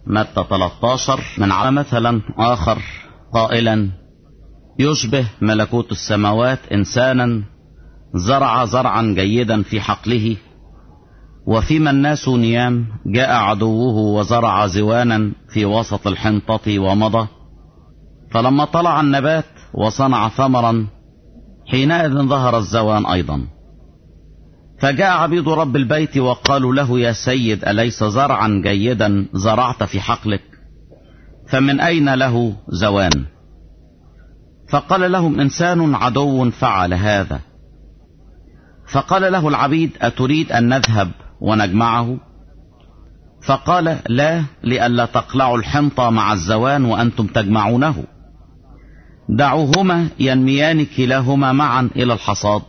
متى 13 من على مثلا آخر قائلا يشبه ملكوت السماوات إنسانا زرع زرعا جيدا في حقله وفيما الناس نيام جاء عدوه وزرع زوانا في وسط الحنطة ومضى فلما طلع النبات وصنع ثمرا حينئذ ظهر الزوان أيضا فجاء عبيد رب البيت وقالوا له يا سيد أليس زرعا جيدا زرعت في حقلك فمن أين له زوان فقال لهم إنسان عدو فعل هذا فقال له العبيد أتريد أن نذهب ونجمعه فقال لا لئلا تقلعوا الحنطة مع الزوان وأنتم تجمعونه دعوهما ينميان كلاهما معا إلى الحصاد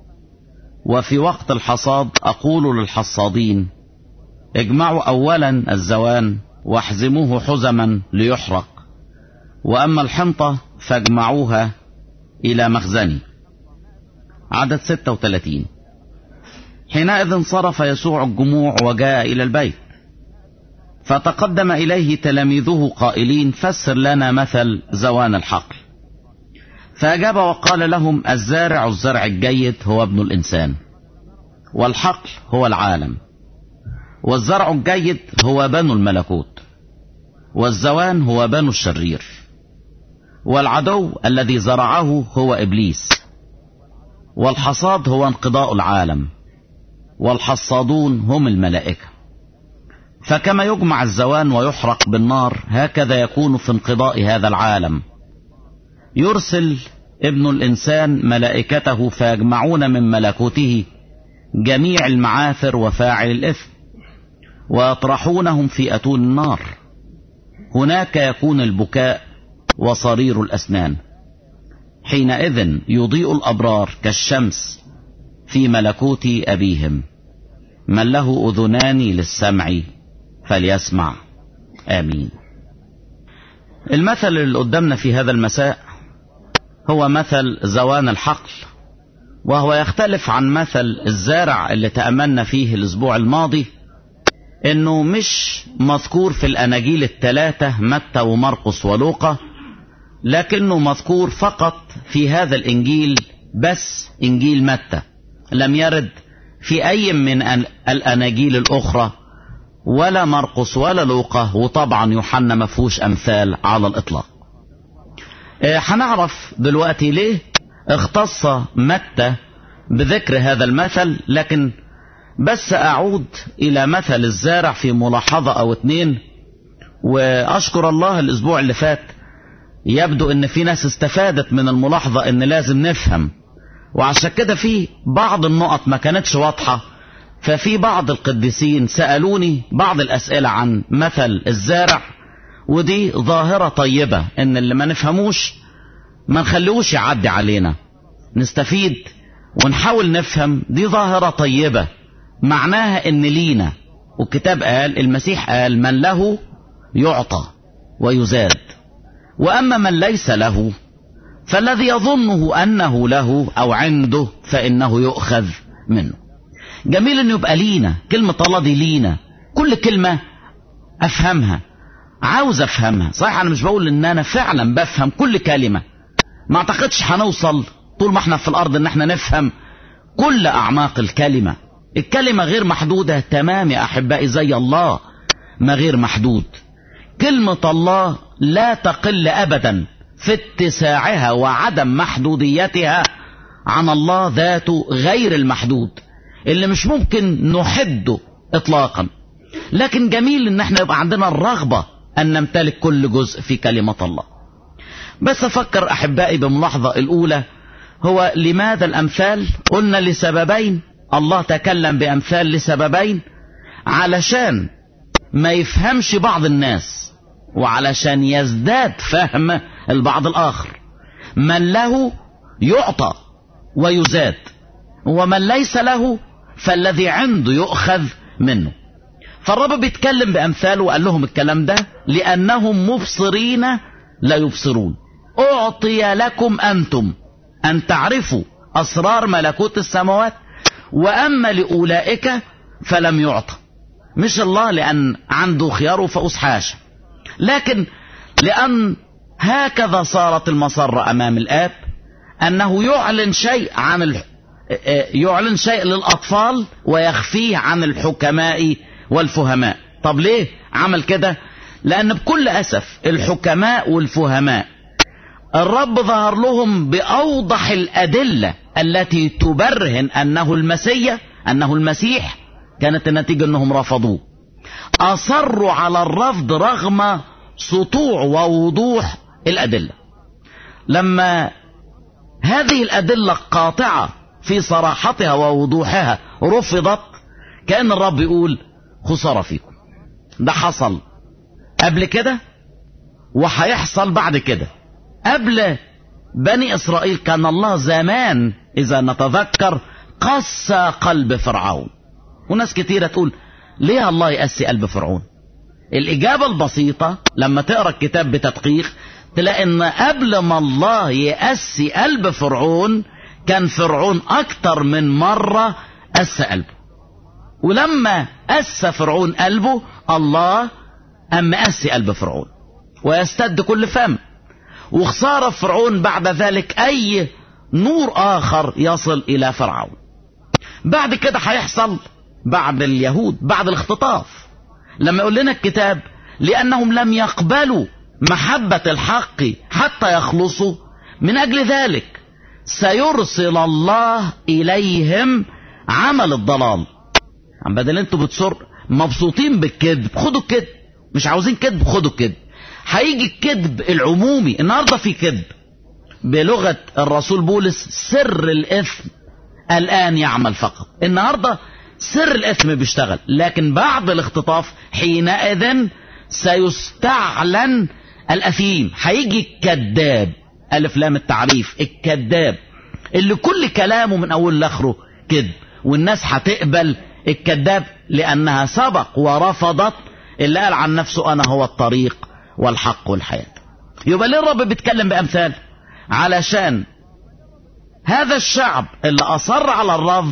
وفي وقت الحصاد أقول للحصادين اجمعوا أولا الزوان واحزموه حزما ليحرق وأما الحنطة فاجمعوها إلى مخزني عدد 36 حينئذ انصرف يسوع الجموع وجاء إلى البيت فتقدم إليه تلاميذه قائلين فسر لنا مثل زوان الحقل فأجاب وقال لهم الزارع الزرع الجيد هو ابن الإنسان والحقل هو العالم والزرع الجيد هو بنو الملكوت والزوان هو بنو الشرير والعدو الذي زرعه هو إبليس والحصاد هو انقضاء العالم والحصادون هم الملائكة فكما يجمع الزوان ويحرق بالنار هكذا يكون في انقضاء هذا العالم يرسل ابن الإنسان ملائكته فيجمعون من ملكوته جميع المعاثر وفاعل الإثم ويطرحونهم في أتون النار هناك يكون البكاء وصرير الأسنان حينئذ يضيء الأبرار كالشمس في ملكوت أبيهم من له أذنان للسمع فليسمع آمين المثل اللي قدامنا في هذا المساء هو مثل زوان الحقل وهو يختلف عن مثل الزارع اللي تأملنا فيه الأسبوع الماضي انه مش مذكور في الاناجيل الثلاثة متى ومرقس ولوقا لكنه مذكور فقط في هذا الانجيل بس انجيل متى لم يرد في اي من الاناجيل الاخرى ولا مرقس ولا لوقا وطبعا يوحنا ما فيهوش امثال على الاطلاق هنعرف دلوقتي ليه اختص متى بذكر هذا المثل لكن بس اعود الى مثل الزارع في ملاحظة او اتنين واشكر الله الاسبوع اللي فات يبدو ان في ناس استفادت من الملاحظة ان لازم نفهم وعشان كده في بعض النقط ما كانتش واضحة ففي بعض القديسين سألوني بعض الاسئلة عن مثل الزارع ودي ظاهرة طيبة ان اللي ما نفهموش ما نخليهوش يعدي علينا نستفيد ونحاول نفهم دي ظاهرة طيبة معناها ان لينا والكتاب قال المسيح قال من له يعطى ويزاد واما من ليس له فالذي يظنه انه له او عنده فانه يؤخذ منه جميل انه يبقى لينا كلمة الله دي لينا كل كلمة افهمها عاوز افهمها صحيح انا مش بقول ان انا فعلا بفهم كل كلمة ما اعتقدش هنوصل طول ما احنا في الارض ان احنا نفهم كل اعماق الكلمة الكلمة غير محدودة تمام يا احبائي زي الله ما غير محدود كلمة الله لا تقل ابدا في اتساعها وعدم محدوديتها عن الله ذاته غير المحدود اللي مش ممكن نحده اطلاقا لكن جميل ان احنا يبقى عندنا الرغبة ان نمتلك كل جزء في كلمة الله بس افكر احبائي بملاحظة الاولى هو لماذا الامثال قلنا لسببين الله تكلم بامثال لسببين علشان ما يفهمش بعض الناس وعلشان يزداد فهم البعض الاخر من له يعطى ويزاد ومن ليس له فالذي عنده يؤخذ منه فالرب بيتكلم بأمثال وقال لهم الكلام ده لأنهم مبصرين لا يبصرون أعطي لكم أنتم أن تعرفوا أسرار ملكوت السماوات وأما لأولئك فلم يعطى مش الله لأن عنده خيار وفؤوس حاشا لكن لأن هكذا صارت المسرة أمام الآب أنه يعلن شيء عن ال... يعلن شيء للأطفال ويخفيه عن الحكماء والفهماء طب ليه عمل كده لأن بكل أسف الحكماء والفهماء الرب ظهر لهم بأوضح الأدلة التي تبرهن أنه المسيح أنه المسيح كانت النتيجة أنهم رفضوه أصروا على الرفض رغم سطوع ووضوح الأدلة لما هذه الأدلة القاطعة في صراحتها ووضوحها رفضت كأن الرب يقول خسارة فيكم ده حصل قبل كده وهيحصل بعد كده قبل بني إسرائيل كان الله زمان إذا نتذكر قسى قلب فرعون وناس كتيرة تقول ليه الله يقسي قلب فرعون الإجابة البسيطة لما تقرأ الكتاب بتدقيق تلاقي ان قبل ما الله يقسي قلب فرعون كان فرعون اكتر من مرة قسى قلبه ولما قسى فرعون قلبه الله أم قسي قلب فرعون ويستد كل فم وخسارة فرعون بعد ذلك أي نور آخر يصل إلى فرعون بعد كده هيحصل بعد اليهود بعد الاختطاف لما يقول لنا الكتاب لأنهم لم يقبلوا محبة الحق حتى يخلصوا من أجل ذلك سيرسل الله إليهم عمل الضلال عم بدل انتوا بتصر مبسوطين بالكذب خدوا الكذب مش عاوزين كذب خدوا الكذب هيجي الكذب العمومي النهارده في كذب بلغة الرسول بولس سر الإثم الآن يعمل فقط النهارده سر الإثم بيشتغل لكن بعد الاختطاف حينئذ سيستعلن الأثيم هيجي الكذاب ألف لام التعريف الكذاب اللي كل كلامه من أول لآخره كذب والناس هتقبل الكذاب لأنها سبق ورفضت اللي قال عن نفسه أنا هو الطريق والحق والحياة يبقى ليه الرب بيتكلم بأمثال علشان هذا الشعب اللي أصر على الرفض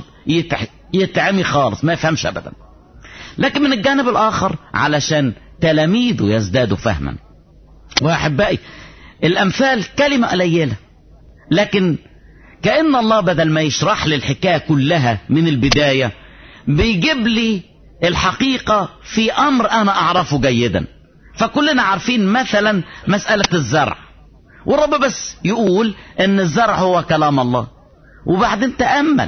يتعمي خالص ما يفهمش أبدا لكن من الجانب الآخر علشان تلاميذه يزدادوا فهما وأحبائي الأمثال كلمة قليلة لكن كأن الله بدل ما يشرح لي الحكاية كلها من البداية بيجيب لي الحقيقة في أمر أنا أعرفه جيدا فكلنا عارفين مثلا مسألة الزرع والرب بس يقول ان الزرع هو كلام الله وبعدين تأمل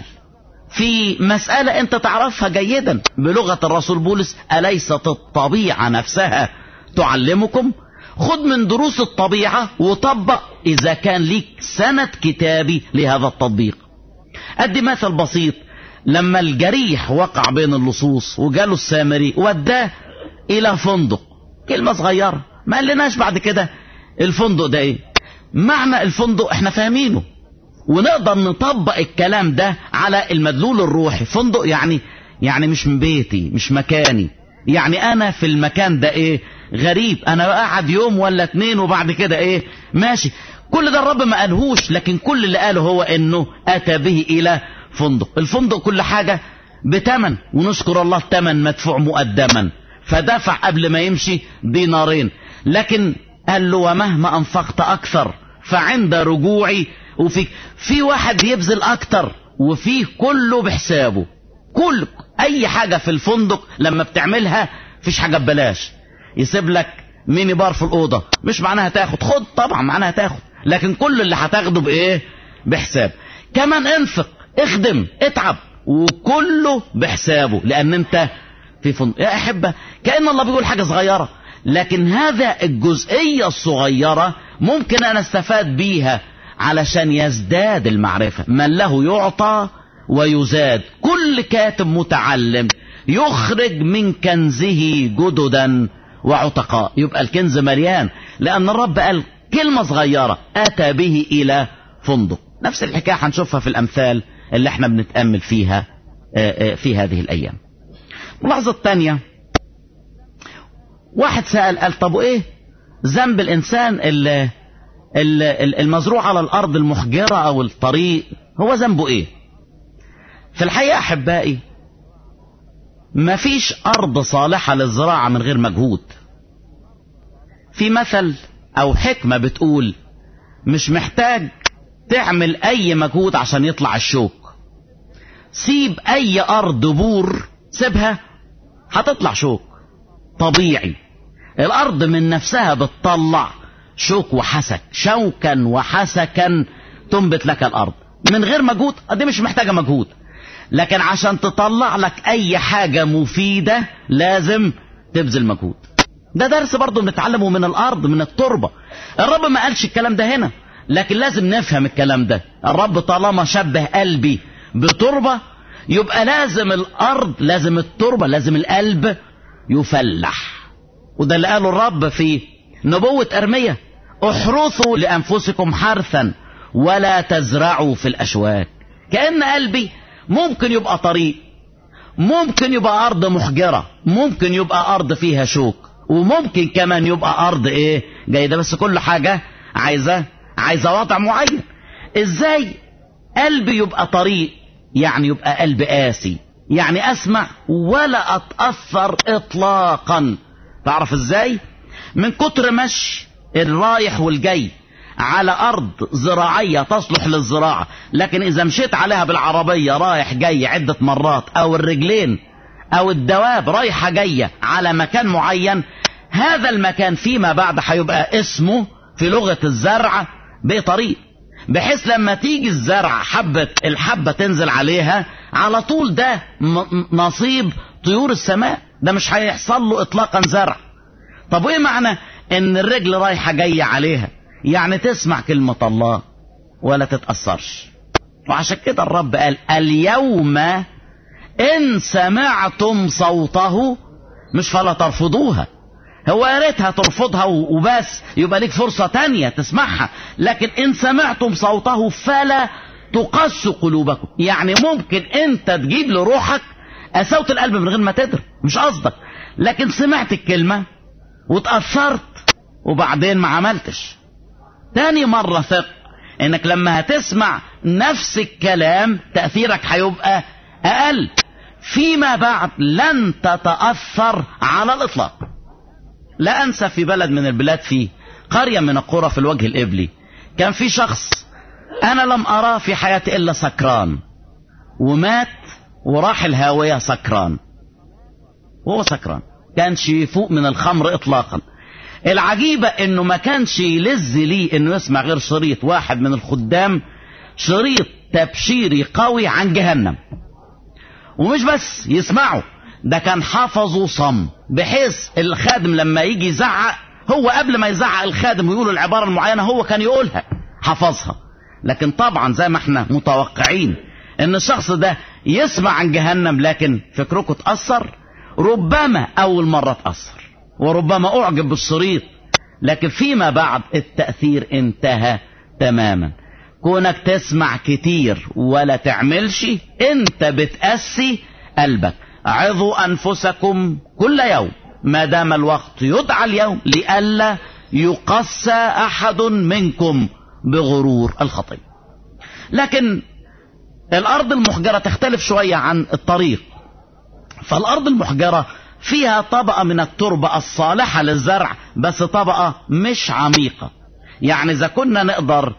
في مسألة انت تعرفها جيدا بلغة الرسول بولس أليست الطبيعة نفسها تعلمكم خد من دروس الطبيعة وطبق إذا كان ليك سند كتابي لهذا التطبيق أدي مثل بسيط لما الجريح وقع بين اللصوص وجاله السامري وداه إلى فندق كلمة صغيرة ما قالناش بعد كده الفندق ده ايه معنى الفندق احنا فاهمينه ونقدر نطبق الكلام ده على المدلول الروحي فندق يعني يعني مش من بيتي مش مكاني يعني انا في المكان ده ايه غريب انا قاعد يوم ولا اتنين وبعد كده ايه ماشي كل ده الرب ما قالهوش لكن كل اللي قاله هو انه اتى به الى فندق الفندق كل حاجة بتمن ونشكر الله التمن مدفوع مقدما فدفع قبل ما يمشي دينارين لكن قال له ومهما انفقت اكثر فعند رجوعي وفي في واحد يبذل اكتر وفيه كله بحسابه كل اي حاجة في الفندق لما بتعملها فيش حاجة ببلاش يسيب لك ميني بار في الأوضة مش معناها تاخد خد طبعا معناها تاخد لكن كل اللي هتاخده بإيه بحساب كمان انفق اخدم اتعب وكله بحسابه لأن انت في فندق يا أحبة كأن الله بيقول حاجة صغيرة لكن هذا الجزئية الصغيرة ممكن أنا استفاد بيها علشان يزداد المعرفة من له يعطى ويزاد كل كاتب متعلم يخرج من كنزه جددا وعتقاء يبقى الكنز مليان لأن الرب قال كلمة صغيرة أتى به إلى فندق نفس الحكاية هنشوفها في الأمثال اللي احنا بنتأمل فيها في هذه الأيام اللحظة الثانية واحد سأل قال طب ايه ذنب الإنسان اللي المزروع على الأرض المحجرة أو الطريق هو ذنبه ايه في الحقيقة أحبائي مفيش أرض صالحة للزراعة من غير مجهود في مثل او حكمة بتقول مش محتاج تعمل اي مجهود عشان يطلع الشوك سيب اي ارض بور سيبها هتطلع شوك طبيعي الارض من نفسها بتطلع شوك وحسك شوكا وحسكا تنبت لك الارض من غير مجهود دي مش محتاجة مجهود لكن عشان تطلع لك اي حاجة مفيدة لازم تبذل مجهود ده درس برضه بنتعلمه من الارض من التربة الرب ما قالش الكلام ده هنا لكن لازم نفهم الكلام ده الرب طالما شبه قلبي بتربة يبقى لازم الارض لازم التربة لازم القلب يفلح وده اللي قاله الرب في نبوة ارمية احرثوا لانفسكم حرثا ولا تزرعوا في الاشواك كأن قلبي ممكن يبقى طريق ممكن يبقى ارض محجرة ممكن يبقى ارض فيها شوك وممكن كمان يبقى ارض ايه جيدة بس كل حاجة عايزة عايزة وضع معين ازاي قلبي يبقى طريق يعني يبقى قلب قاسي يعني اسمع ولا اتأثر اطلاقا تعرف ازاي من كتر مشي الرايح والجاي على ارض زراعية تصلح للزراعة لكن اذا مشيت عليها بالعربية رايح جاي عدة مرات او الرجلين او الدواب رايحة جاية على مكان معين هذا المكان فيما بعد هيبقى اسمه في لغة الزرع بطريق بحيث لما تيجي الزرع حبة الحبة تنزل عليها على طول ده نصيب طيور السماء ده مش هيحصل له اطلاقا زرع طب وايه معنى ان الرجل رايحة جاية عليها يعني تسمع كلمة الله ولا تتأثرش وعشان كده الرب قال اليوم ان سمعتم صوته مش فلا ترفضوها هو يا ريتها ترفضها وبس يبقى ليك فرصة تانية تسمعها لكن ان سمعتم صوته فلا تقسوا قلوبكم يعني ممكن انت تجيب لروحك قساوة القلب من غير ما تدري مش قصدك لكن سمعت الكلمة وتأثرت وبعدين ما عملتش تاني مرة ثق انك لما هتسمع نفس الكلام تأثيرك هيبقى اقل فيما بعد لن تتأثر على الاطلاق لا انسى في بلد من البلاد في قرية من القرى في الوجه الإبلي كان في شخص أنا لم أراه في حياتي إلا سكران ومات وراح الهاوية سكران وهو سكران كانش يفوق من الخمر إطلاقا العجيبة إنه ما كانش يلز لي إنه يسمع غير شريط واحد من الخدام شريط تبشيري قوي عن جهنم ومش بس يسمعه ده كان حافظه صم بحيث الخادم لما يجي يزعق هو قبل ما يزعق الخادم ويقول العبارة المعينة هو كان يقولها حفظها لكن طبعا زي ما احنا متوقعين ان الشخص ده يسمع عن جهنم لكن فكركم تأثر ربما اول مرة تأثر وربما اعجب بالشريط لكن فيما بعد التأثير انتهى تماما كونك تسمع كتير ولا تعملش انت بتأسي قلبك عظوا أنفسكم كل يوم ما دام الوقت يدعى اليوم لئلا يقسى أحد منكم بغرور الخطية لكن الأرض المحجرة تختلف شوية عن الطريق فالأرض المحجرة فيها طبقة من التربة الصالحة للزرع بس طبقة مش عميقة يعني إذا كنا نقدر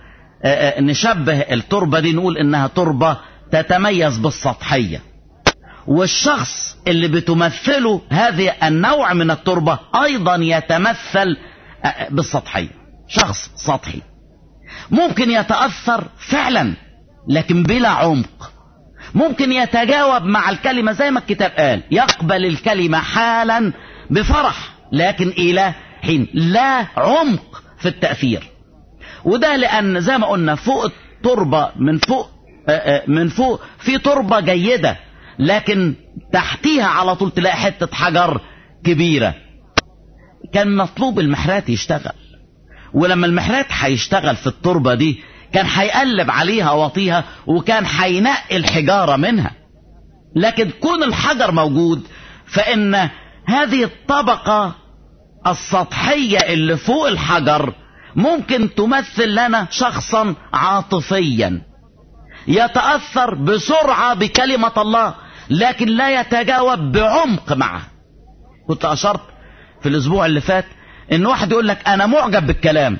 نشبه التربة دي نقول إنها تربة تتميز بالسطحية والشخص اللي بتمثله هذه النوع من التربة أيضا يتمثل بالسطحية شخص سطحي ممكن يتأثر فعلا لكن بلا عمق ممكن يتجاوب مع الكلمة زي ما الكتاب قال يقبل الكلمة حالا بفرح لكن إلى حين لا عمق في التأثير وده لأن زي ما قلنا فوق التربة من فوق من فوق في تربة جيدة لكن تحتيها على طول تلاقي حتة حجر كبيرة كان مطلوب المحرات يشتغل ولما المحرات هيشتغل في التربة دي كان هيقلب عليها واطيها وكان هينقي الحجارة منها لكن كون الحجر موجود فإن هذه الطبقة السطحية اللي فوق الحجر ممكن تمثل لنا شخصا عاطفيا يتأثر بسرعة بكلمة الله لكن لا يتجاوب بعمق معه كنت أشرت في الأسبوع اللي فات ان واحد يقول لك انا معجب بالكلام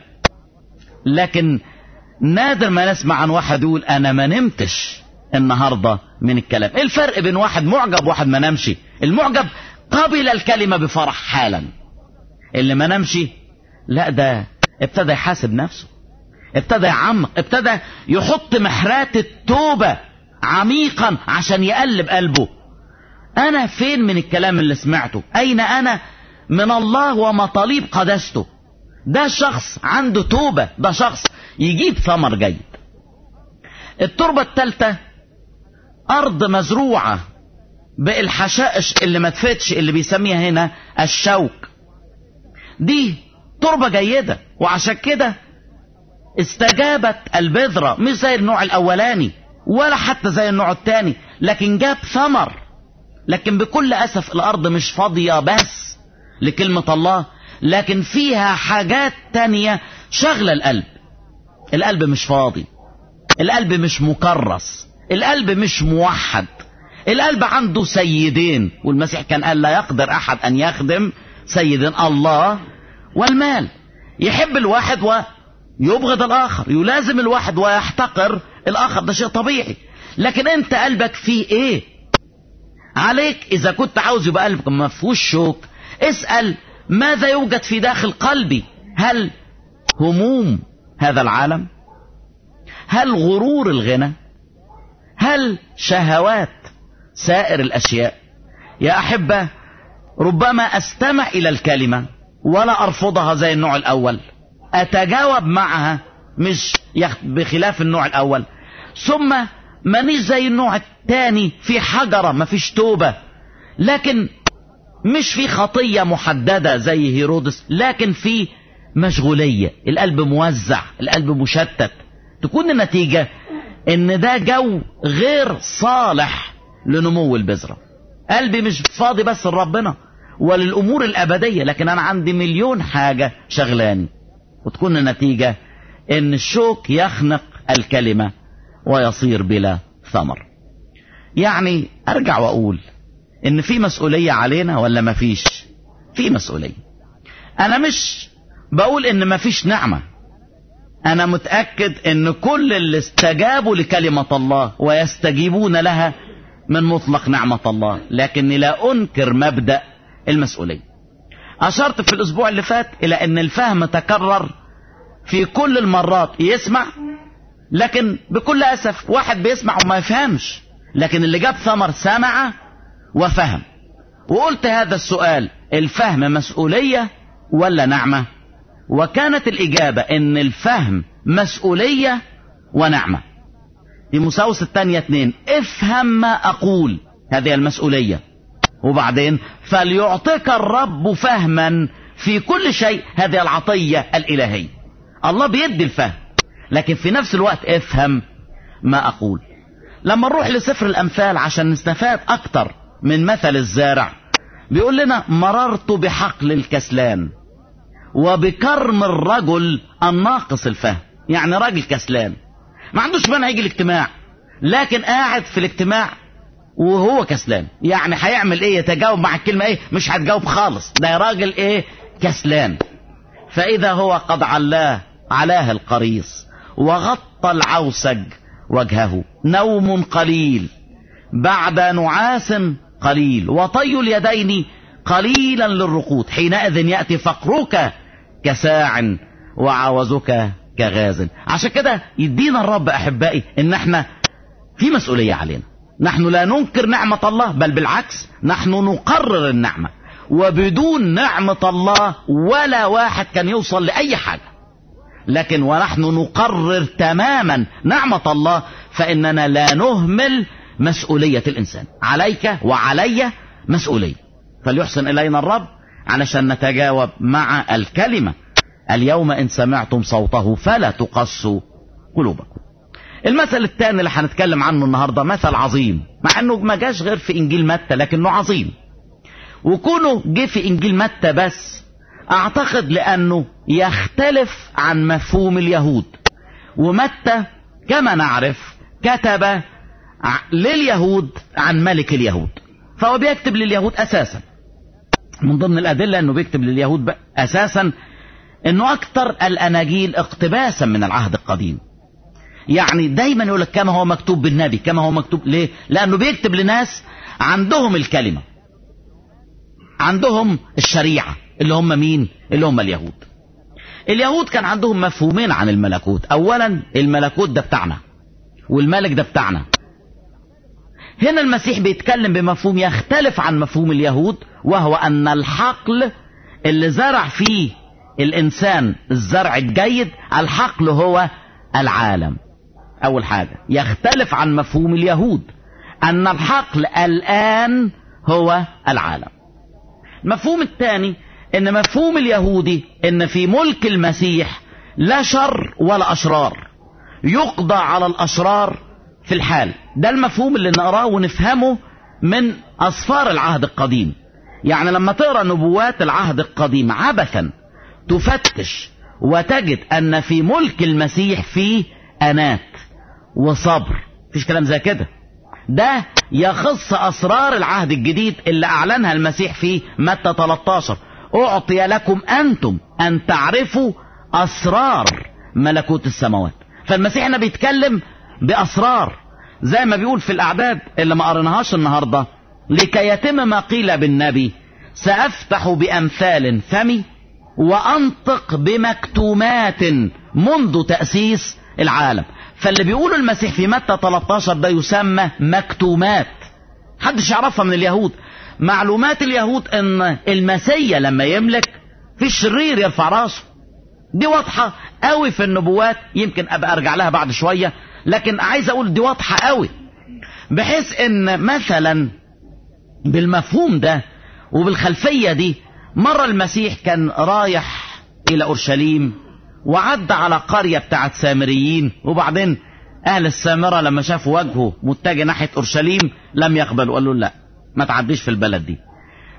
لكن نادر ما نسمع عن واحد يقول انا ما نمتش النهارده من الكلام ايه الفرق بين واحد معجب وواحد ما نمشي المعجب قبل الكلمه بفرح حالا اللي ما نمشي لا ده ابتدى يحاسب نفسه ابتدى يعمق ابتدى يحط محرات التوبة عميقا عشان يقلب قلبه انا فين من الكلام اللي سمعته اين انا من الله ومطالب قدسته ده شخص عنده توبة ده شخص يجيب ثمر جيد التربة الثالثة ارض مزروعة بالحشائش اللي ما تفتش اللي بيسميها هنا الشوك دي تربة جيدة وعشان كده استجابت البذرة مش زي النوع الاولاني ولا حتى زي النوع الثاني لكن جاب ثمر لكن بكل اسف الارض مش فاضية بس لكلمة الله لكن فيها حاجات تانية شغلة القلب القلب مش فاضي القلب مش مكرس القلب مش موحد القلب عنده سيدين والمسيح كان قال لا يقدر احد ان يخدم سيدين الله والمال يحب الواحد ويبغض الاخر يلازم الواحد ويحتقر الاخر ده شيء طبيعي لكن انت قلبك فيه ايه عليك اذا كنت عاوز يبقى قلبك ما فيهوش شوك اسال ماذا يوجد في داخل قلبي هل هموم هذا العالم هل غرور الغنى هل شهوات سائر الاشياء يا احبه ربما استمع الى الكلمه ولا ارفضها زي النوع الاول اتجاوب معها مش بخلاف النوع الاول ثم مانيش زي النوع الثاني في حجره مفيش توبه لكن مش في خطيه محدده زي هيرودس لكن في مشغوليه القلب موزع القلب مشتت تكون النتيجه ان ده جو غير صالح لنمو البذره قلبي مش فاضي بس لربنا وللامور الابديه لكن انا عندي مليون حاجه شغلاني وتكون النتيجه ان الشوك يخنق الكلمه ويصير بلا ثمر يعني ارجع واقول ان في مسؤوليه علينا ولا مفيش في مسؤوليه انا مش بقول ان مفيش نعمه انا متاكد ان كل اللي استجابوا لكلمه الله ويستجيبون لها من مطلق نعمه الله لكني لا انكر مبدا المسؤوليه اشرت في الاسبوع اللي فات الى ان الفهم تكرر في كل المرات يسمع لكن بكل اسف واحد بيسمع وما يفهمش لكن اللي جاب ثمر سمع وفهم وقلت هذا السؤال الفهم مسؤوليه ولا نعمه وكانت الإجابة إن الفهم مسؤولية ونعمة في مساوس الثانية اتنين افهم ما أقول هذه المسؤولية وبعدين فليعطيك الرب فهما في كل شيء هذه العطية الإلهية الله بيدي الفهم لكن في نفس الوقت افهم ما أقول لما نروح لسفر الأمثال عشان نستفاد أكتر من مثل الزارع بيقول لنا مررت بحقل الكسلان وبكرم الرجل الناقص الفهم يعني راجل كسلان ما عندوش مانع يجي الاجتماع لكن قاعد في الاجتماع وهو كسلان يعني هيعمل ايه يتجاوب مع الكلمة ايه مش هتجاوب خالص ده راجل ايه كسلان فاذا هو قد علاه علاه القريص وغطى العوسج وجهه نوم قليل بعد نعاس قليل وطي اليدين قليلا للرقود حينئذ يأتي فقرك كساع وعوزك كغاز عشان كده يدينا الرب احبائي ان احنا في مسؤولية علينا نحن لا ننكر نعمة الله بل بالعكس نحن نقرر النعمة وبدون نعمة الله ولا واحد كان يوصل لأي حاجة لكن ونحن نقرر تماما نعمة الله فإننا لا نهمل مسؤولية الإنسان عليك وعلي مسؤولية فليحسن إلينا الرب علشان نتجاوب مع الكلمة اليوم إن سمعتم صوته فلا تقسوا قلوبكم المثل الثاني اللي هنتكلم عنه النهارده مثل عظيم مع انه ما جاش غير في انجيل متى لكنه عظيم وكونه جه في انجيل متى بس اعتقد لانه يختلف عن مفهوم اليهود ومتى كما نعرف كتب لليهود عن ملك اليهود فهو بيكتب لليهود اساسا من ضمن الأدلة أنه بيكتب لليهود بقى أساسا أنه أكثر الأناجيل اقتباسا من العهد القديم يعني دايما يقول لك كما هو مكتوب بالنبي كما هو مكتوب ليه لأنه بيكتب لناس عندهم الكلمة عندهم الشريعة اللي هم مين اللي هم اليهود اليهود كان عندهم مفهومين عن الملكوت اولا الملكوت ده بتاعنا والملك ده بتاعنا هنا المسيح بيتكلم بمفهوم يختلف عن مفهوم اليهود وهو ان الحقل اللي زرع فيه الانسان الزرع الجيد الحقل هو العالم اول حاجة يختلف عن مفهوم اليهود ان الحقل الان هو العالم المفهوم الثاني ان مفهوم اليهودي ان في ملك المسيح لا شر ولا اشرار يقضى على الاشرار في الحال ده المفهوم اللي نقراه ونفهمه من اسفار العهد القديم يعني لما تقرا نبوات العهد القديم عبثا تفتش وتجد ان في ملك المسيح فيه انات وصبر مفيش كلام زي كده ده يخص اسرار العهد الجديد اللي اعلنها المسيح في متى 13 اعطي لكم انتم ان تعرفوا اسرار ملكوت السماوات فالمسيح هنا بيتكلم باسرار زي ما بيقول في الاعداد اللي ما قريناهاش النهارده لكي يتم ما قيل بالنبي سافتح بامثال فمي وانطق بمكتومات منذ تاسيس العالم فاللي بيقوله المسيح في متى 13 ده يسمى مكتومات محدش يعرفها من اليهود معلومات اليهود ان المسيا لما يملك في الشرير يرفع راسه دي واضحة قوي في النبوات يمكن ابقى ارجع لها بعد شوية لكن عايز اقول دي واضحة قوي بحيث ان مثلا بالمفهوم ده وبالخلفية دي مرة المسيح كان رايح الى اورشليم وعدى على قرية بتاعت سامريين وبعدين اهل السامرة لما شافوا وجهه متجه ناحية اورشليم لم يقبلوا قالوا لا ما تعديش في البلد دي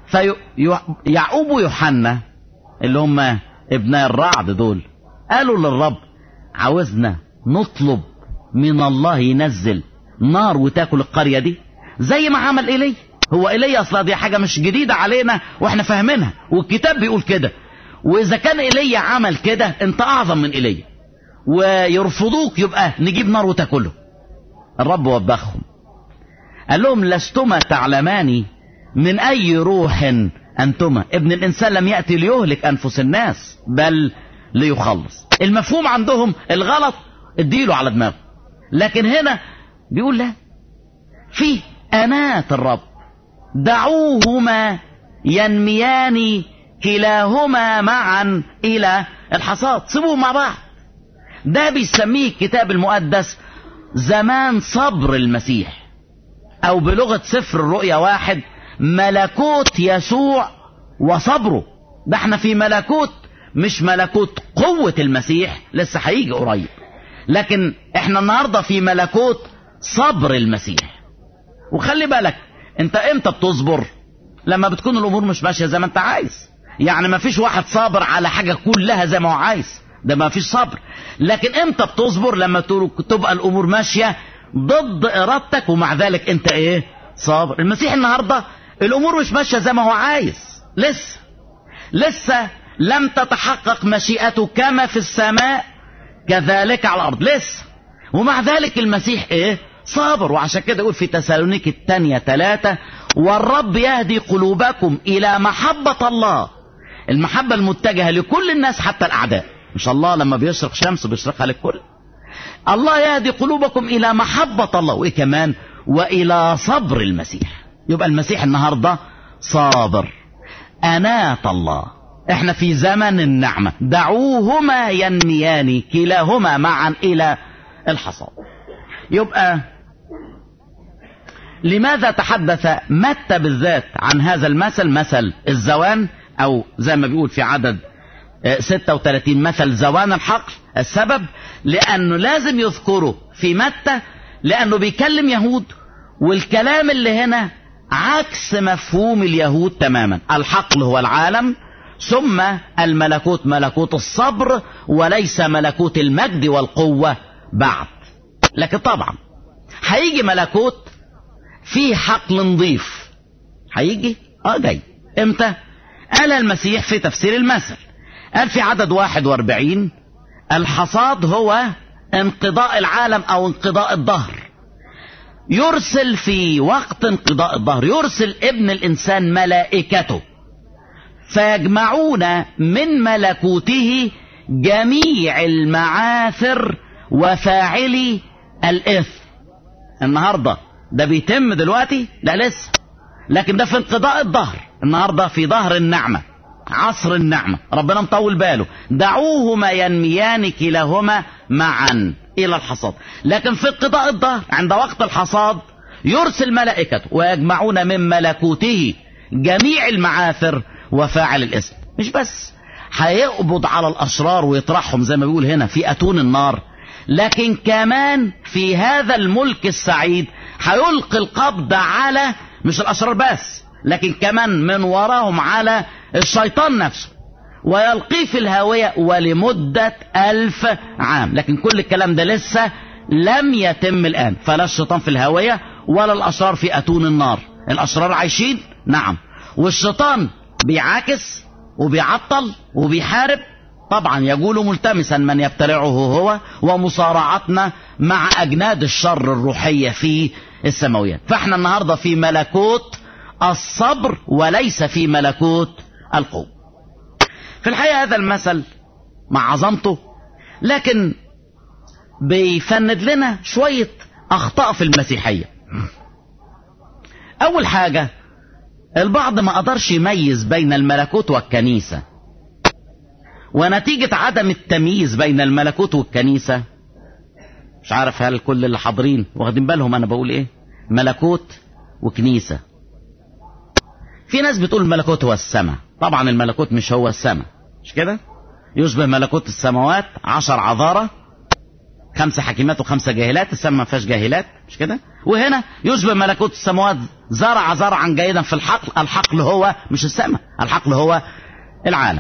فيعقوب ويوحنا اللي هم ابناء الرعد دول قالوا للرب عاوزنا نطلب من الله ينزل نار وتاكل القرية دي زي ما عمل إلي هو إلي أصلا دي حاجة مش جديدة علينا وإحنا فاهمينها والكتاب بيقول كده وإذا كان إلي عمل كده أنت أعظم من إلي ويرفضوك يبقى نجيب نار وتاكله الرب وبخهم قال لهم لستما تعلمان من أي روح أنتما ابن الإنسان لم يأتي ليهلك أنفس الناس بل ليخلص المفهوم عندهم الغلط اديله على دماغه لكن هنا بيقول لا في أنات الرب دعوهما ينميان كلاهما معا إلى الحصاد سيبوهم مع بعض ده بيسميه الكتاب المقدس زمان صبر المسيح او بلغة سفر الرؤيا واحد ملكوت يسوع وصبره ده احنا في ملكوت مش ملكوت قوة المسيح لسه هيجي قريب لكن احنا النهاردة في ملكوت صبر المسيح وخلي بالك انت امتى بتصبر لما بتكون الامور مش ماشية زي ما انت عايز يعني ما فيش واحد صابر على حاجة كلها زي ما هو عايز ده ما فيش صبر لكن امتى بتصبر لما تبقى الامور ماشية ضد ارادتك ومع ذلك انت ايه صابر المسيح النهاردة الامور مش ماشية زي ما هو عايز لسه لسه لم تتحقق مشيئته كما في السماء كذلك على الارض لسه ومع ذلك المسيح ايه صابر وعشان كده يقول في تسالونيك الثانية ثلاثة والرب يهدي قلوبكم الى محبة الله المحبة المتجهة لكل الناس حتى الاعداء مش الله لما بيشرق شمس بيشرقها للكل الله يهدي قلوبكم الى محبة الله وايه كمان والى صبر المسيح يبقى المسيح النهاردة صابر انات الله احنا في زمن النعمة دعوهما ينميان كلاهما معا الى الحصاد يبقى لماذا تحدث متى بالذات عن هذا المثل مثل الزوان او زي ما بيقول في عدد 36 مثل زوان الحقل السبب لانه لازم يذكره في متى لانه بيكلم يهود والكلام اللي هنا عكس مفهوم اليهود تماما الحقل هو العالم ثم الملكوت ملكوت الصبر وليس ملكوت المجد والقوة بعد لكن طبعا هيجي ملكوت فيه حقل نظيف هيجي اه جاي امتى قال المسيح في تفسير المثل قال في عدد 41 الحصاد هو انقضاء العالم او انقضاء الدهر يرسل في وقت انقضاء الدهر يرسل ابن الانسان ملائكته فيجمعون من ملكوته جميع المعاثر وفاعلي الاثم النهارده ده بيتم دلوقتي لا لسه لكن ده في انقضاء الظهر النهارده في ظهر النعمه عصر النعمه ربنا مطول باله دعوهما ينميان كلاهما معا الى الحصاد لكن في انقضاء الظهر عند وقت الحصاد يرسل ملائكته ويجمعون من ملكوته جميع المعاثر وفاعل الاسم مش بس هيقبض على الاشرار ويطرحهم زي ما بيقول هنا في اتون النار لكن كمان في هذا الملك السعيد هيلقي القبض على مش الاشرار بس لكن كمان من وراهم على الشيطان نفسه ويلقيه في الهاوية ولمدة ألف عام لكن كل الكلام ده لسه لم يتم الآن فلا الشيطان في الهاوية ولا الأشرار في أتون النار الأشرار عايشين نعم والشيطان بيعاكس وبيعطل وبيحارب طبعا يقول ملتمسا من يبتلعه هو ومصارعتنا مع أجناد الشر الروحية في السماويات فاحنا النهاردة في ملكوت الصبر وليس في ملكوت القوة في الحقيقة هذا المثل مع عظمته لكن بيفند لنا شوية أخطاء في المسيحية أول حاجة البعض ما قدرش يميز بين الملكوت والكنيسة ونتيجة عدم التمييز بين الملكوت والكنيسة مش عارف هل كل اللي حاضرين واخدين بالهم انا بقول ايه ملكوت وكنيسة في ناس بتقول الملكوت هو السماء طبعا الملكوت مش هو السماء مش كده يشبه ملكوت السماوات عشر عذارة خمسة حكيمات وخمسة جاهلات السماء ما فيهاش جاهلات مش كده وهنا يشبه ملكوت السماوات زرع زرعا جيدا في الحقل الحقل هو مش السماء الحقل هو العالم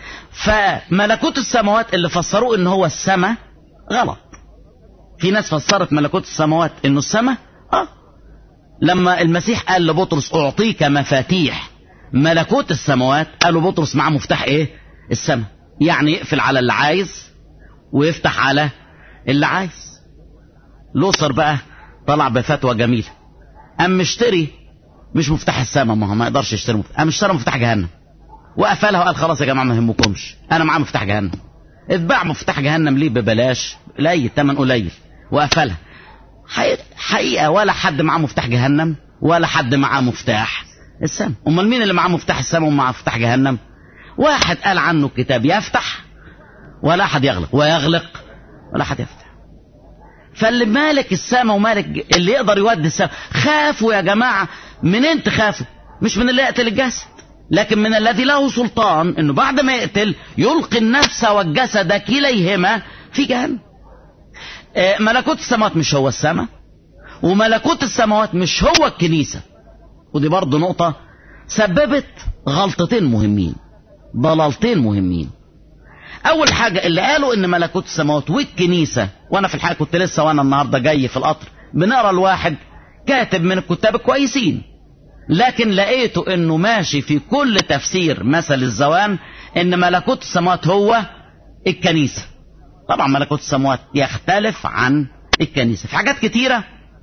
فملكوت السماوات اللي فسروه ان هو السماء غلط في ناس فسرت ملكوت السماوات انه السماء اه لما المسيح قال لبطرس اعطيك مفاتيح ملكوت السماوات قالوا بطرس معاه مفتاح ايه السماء يعني يقفل على اللي عايز ويفتح على اللي عايز لوصر بقى طلع بفتوى جميلة قام مشتري مش مفتاح السماء ما هو ما يقدرش يشتري مفتاح قام اشترى مفتاح جهنم وقفلها وقال خلاص يا جماعه ما يهمكمش انا معايا مفتاح جهنم اتباع مفتاح جهنم ليه ببلاش قليل تمن قليل وقفلها حقيقه ولا حد معاه مفتاح جهنم ولا حد معاه مفتاح السماء امال مين اللي معاه مفتاح السماء ومعاه مفتاح جهنم واحد قال عنه الكتاب يفتح ولا احد يغلق ويغلق ولا احد يفتح فاللي مالك السماء ومالك اللي يقدر يودي السماء خافوا يا جماعه منين تخافوا مش من اللي يقتل الجسد لكن من الذي له سلطان انه بعد ما يقتل يلقي النفس والجسد كليهما في جهنم ملكوت السماوات مش هو السماء وملكوت السماوات مش هو الكنيسة ودي برضه نقطة سببت غلطتين مهمين ضلالتين مهمين أول حاجة اللي قالوا إن ملكوت السماوات والكنيسة وأنا في الحقيقة كنت لسه وأنا النهاردة جاي في القطر بنقرا الواحد كاتب من الكتاب الكويسين لكن لقيته انه ماشي في كل تفسير مثل الزوان ان ملكوت السماوات هو الكنيسة طبعا ملكوت السماوات يختلف عن الكنيسة في حاجات كتيرة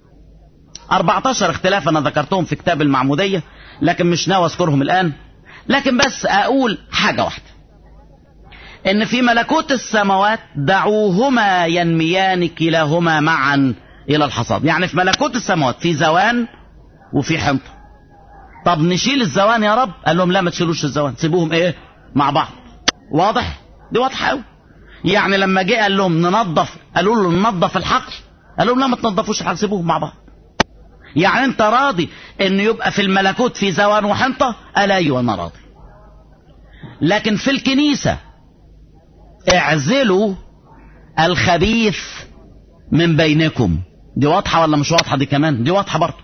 14 اختلاف انا ذكرتهم في كتاب المعمودية لكن مش ناوي اذكرهم الان لكن بس اقول حاجة واحدة ان في ملكوت السماوات دعوهما ينميان كلاهما معا الى الحصاد يعني في ملكوت السماوات في زوان وفي حنطه طب نشيل الزوان يا رب قال لهم لا ما تشيلوش الزوان سيبوهم ايه مع بعض واضح دي واضحه قوي يعني لما جه قال لهم ننظف قالوا له ننظف الحقل قال لهم لا ما تنظفوش الحقل سيبوهم مع بعض يعني انت راضي ان يبقى في الملكوت في زوان وحنطه قال ايوه انا راضي لكن في الكنيسه اعزلوا الخبيث من بينكم دي واضحه ولا مش واضحه دي كمان دي واضحه برضه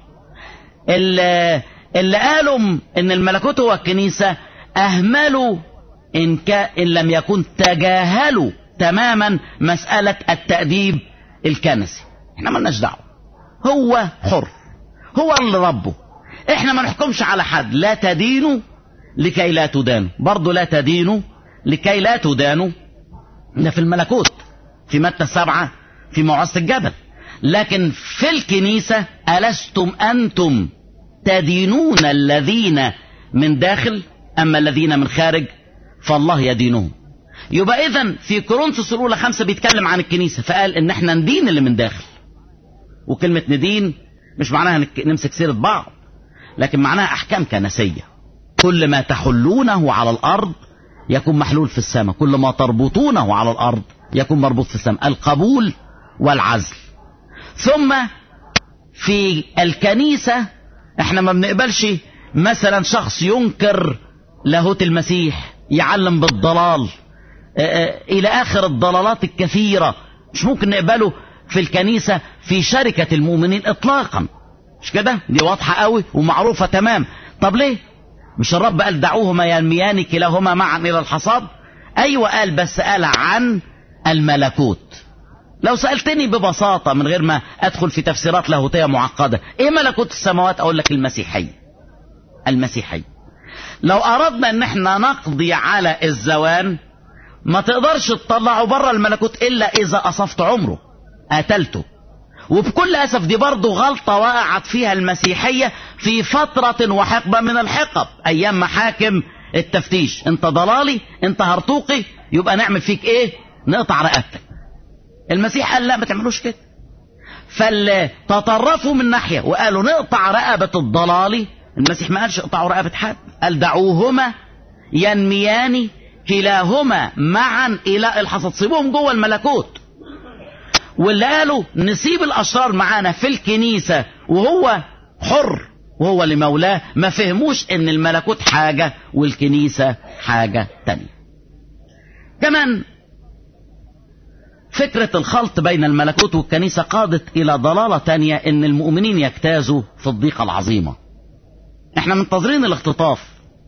اللي, اللي قالوا ان الملكوت هو الكنيسه اهملوا ان, كا إن لم يكن تجاهلوا تماما مساله التاديب الكنسي احنا مالناش دعوه هو حر هو اللي ربه احنا ما نحكمش على حد لا تدينوا لكي لا تدانوا برضه لا تدينوا لكي لا تدانوا ده في الملكوت في متى السبعة في موعظة الجبل لكن في الكنيسة ألستم أنتم تدينون الذين من داخل أما الذين من خارج فالله يدينهم يبقى إذا في كورنثوس الأولى خمسة بيتكلم عن الكنيسة فقال إن إحنا ندين اللي من داخل وكلمة ندين مش معناها نمسك سيرة بعض لكن معناها أحكام كنسية كل ما تحلونه على الأرض يكون محلول في السماء كل ما تربطونه على الأرض يكون مربوط في السماء القبول والعزل ثم في الكنيسة احنا ما بنقبلش مثلا شخص ينكر لاهوت المسيح يعلم بالضلال الى اخر الضلالات الكثيرة مش ممكن نقبله في الكنيسة في شركة المؤمنين اطلاقا مش كده دي واضحة قوي ومعروفة تمام طب ليه مش الرب قال دعوهما ينميان كلاهما معا الى الحصاد ايوه قال بس قال عن الملكوت لو سألتني ببساطة من غير ما أدخل في تفسيرات لاهوتية معقدة إيه ملكوت السماوات أقول لك المسيحية المسيحية لو أردنا أن احنا نقضي على الزوان ما تقدرش تطلعه بره الملكوت إلا إذا أصفت عمره قتلته وبكل أسف دي برضه غلطة وقعت فيها المسيحية في فترة وحقبة من الحقب أيام محاكم التفتيش أنت ضلالي أنت هرطوقي يبقى نعمل فيك إيه نقطع رقبتك المسيح قال لا ما تعملوش كده فتطرفوا من ناحية وقالوا نقطع رقبة الضلالي المسيح ما قالش اقطعوا رقبة حد قال دعوهما ينميان كلاهما معا إلى الحصد سيبوهم جوه الملكوت واللي قالوا نسيب الأشرار معانا في الكنيسة وهو حر وهو لمولاه ما فهموش ان الملكوت حاجة والكنيسة حاجة تانية كمان فكرة الخلط بين الملكوت والكنيسة قادت إلى ضلالة تانية إن المؤمنين يجتازوا في الضيقة العظيمة. إحنا منتظرين الاختطاف.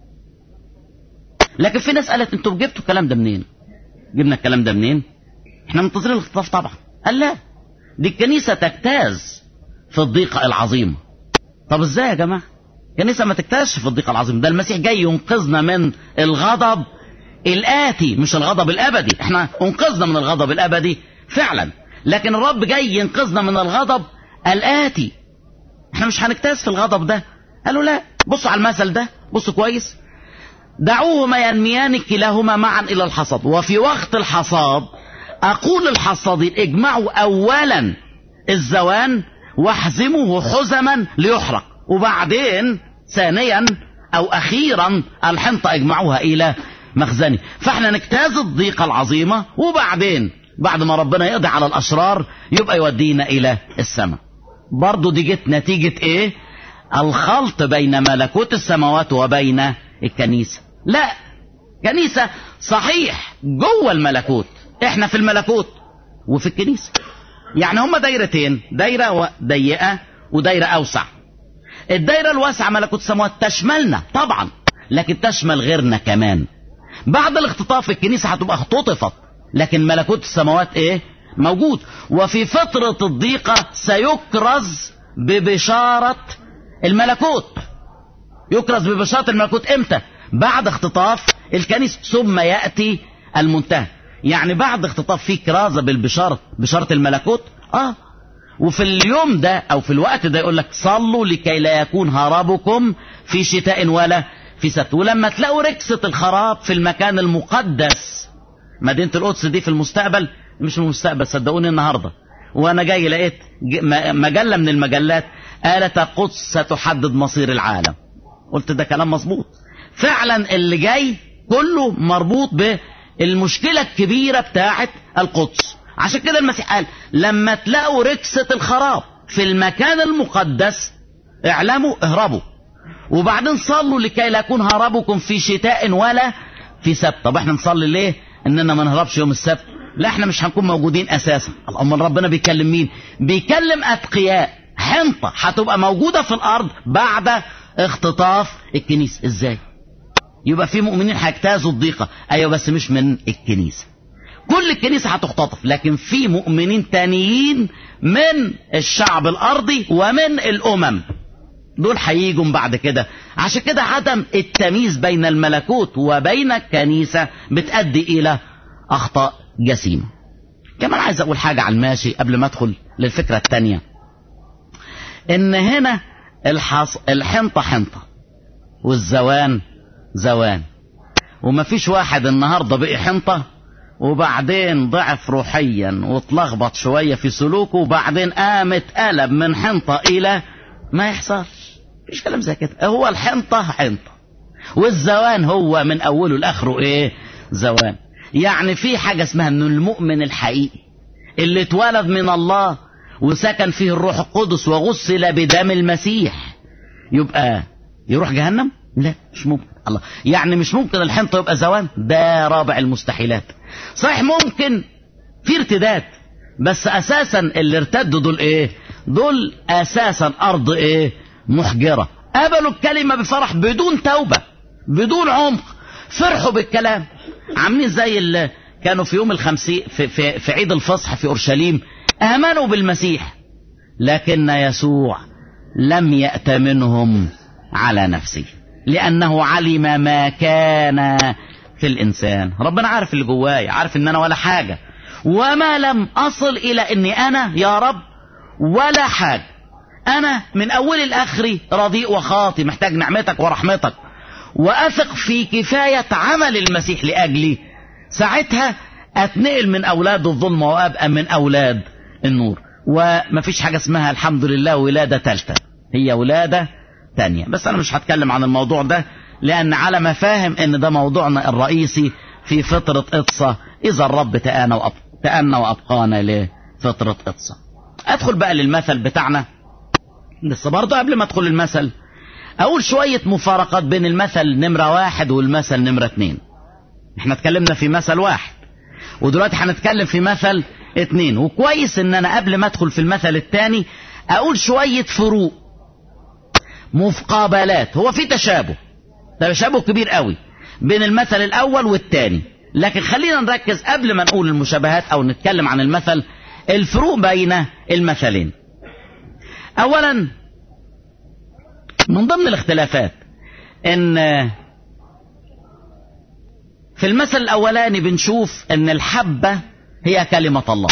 لكن في ناس قالت أنتوا جبتوا الكلام ده منين؟ جبنا الكلام ده منين؟ إحنا منتظرين الاختطاف طبعا. قال لا دي الكنيسة تجتاز في الضيقة العظيمة. طب إزاي يا جماعة؟ الكنيسة ما تجتازش في الضيقة العظيمة، ده المسيح جاي ينقذنا من الغضب الآتي مش الغضب الأبدي احنا انقذنا من الغضب الأبدي فعلا لكن الرب جاي ينقذنا من الغضب الآتي احنا مش هنجتاز في الغضب ده قالوا لا بصوا على المثل ده بصوا كويس دعوهما ينميان كلاهما معا إلى الحصاد وفي وقت الحصاد أقول الحصادين اجمعوا أولا الزوان واحزموه حزما ليحرق وبعدين ثانيا أو أخيرا الحنطة اجمعوها إلى مخزني فاحنا نجتاز الضيقة العظيمة وبعدين بعد ما ربنا يقضي على الأشرار يبقى يودينا إلى السماء برضو دي جت نتيجة إيه الخلط بين ملكوت السماوات وبين الكنيسة لا كنيسة صحيح جوه الملكوت احنا في الملكوت وفي الكنيسة يعني هما دايرتين دايرة ضيقة ودايرة أوسع الدايرة الواسعة ملكوت السماوات تشملنا طبعا لكن تشمل غيرنا كمان بعد الاختطاف الكنيسة هتبقى اختطفت لكن ملكوت السماوات ايه موجود وفي فترة الضيقة سيكرز ببشارة الملكوت يكرز ببشارة الملكوت امتى بعد اختطاف الكنيسة ثم يأتي المنتهى يعني بعد اختطاف في كرازة بالبشارة بشارة الملكوت اه وفي اليوم ده او في الوقت ده يقول لك صلوا لكي لا يكون هربكم في شتاء ولا في سبت ولما تلاقوا ركسة الخراب في المكان المقدس مدينة القدس دي في المستقبل مش في المستقبل صدقوني النهاردة وانا جاي لقيت مجلة من المجلات قالت القدس ستحدد مصير العالم قلت ده كلام مظبوط فعلا اللي جاي كله مربوط بالمشكلة الكبيرة بتاعت القدس عشان كده المسيح قال لما تلاقوا ركسة الخراب في المكان المقدس اعلموا اهربوا وبعدين صلوا لكي لا يكون هربكم في شتاء ولا في سبت طب احنا نصلي ليه اننا ما نهربش يوم السبت لا احنا مش هنكون موجودين اساسا امال ربنا بيكلم مين بيكلم اتقياء حنطة هتبقى موجودة في الارض بعد اختطاف الكنيسة ازاي يبقى في مؤمنين هيجتازوا الضيقة ايوه بس مش من الكنيسة كل الكنيسة هتختطف لكن في مؤمنين تانيين من الشعب الارضي ومن الامم دول هيجوا بعد كده عشان كده عدم التمييز بين الملكوت وبين الكنيسة بتؤدي إلى أخطاء جسيمة كمان عايز أقول حاجة على الماشي قبل ما أدخل للفكرة التانية إن هنا الحص... الحنطة حنطة والزوان زوان ومفيش واحد النهاردة بقي حنطة وبعدين ضعف روحيا واتلخبط شوية في سلوكه وبعدين قام اتقلب من حنطة إلى ما يحصلش مفيش كلام زي كده هو الحنطة حنطة والزوان هو من أوله لآخره إيه زوان يعني في حاجة اسمها إنه المؤمن الحقيقي اللي اتولد من الله وسكن فيه الروح القدس وغسل بدم المسيح يبقى يروح جهنم؟ لا مش ممكن الله يعني مش ممكن الحنطة يبقى زوان ده رابع المستحيلات صحيح ممكن في ارتداد بس اساسا اللي ارتدوا دول ايه دول اساسا ارض ايه محجرة قبلوا الكلمة بفرح بدون توبة بدون عمق فرحوا بالكلام عاملين زي اللي كانوا في يوم الخمسين في, في, في عيد الفصح في اورشليم امنوا بالمسيح لكن يسوع لم يأت منهم على نفسه لأنه علم ما كان في الإنسان ربنا عارف اللي جواي عارف إن أنا ولا حاجة وما لم أصل إلى إني أنا يا رب ولا حاجة أنا من أول لآخري رديء وخاطي محتاج نعمتك ورحمتك وأثق في كفاية عمل المسيح لأجلي ساعتها أتنقل من أولاد الظلم وأبقى من أولاد النور ومفيش حاجة اسمها الحمد لله ولادة ثالثة هي ولادة تانية بس أنا مش هتكلم عن الموضوع ده لأن على ما فاهم إن ده موضوعنا الرئيسي في فطرة إطسة إذا الرب تآنا وأب... تأنا وأبقانا لفطرة إطسة أدخل بقى للمثل بتاعنا بس برضه قبل ما أدخل المثل أقول شوية مفارقات بين المثل نمرة واحد والمثل نمرة اتنين احنا اتكلمنا في مثل واحد ودلوقتي هنتكلم في مثل اتنين وكويس ان انا قبل ما ادخل في المثل التاني اقول شوية فروق مقابلات هو في تشابه تشابه كبير قوي بين المثل الاول والتاني لكن خلينا نركز قبل ما نقول المشابهات او نتكلم عن المثل الفروق بين المثلين اولا من ضمن الاختلافات ان في المثل الاولاني بنشوف ان الحبة هي كلمة الله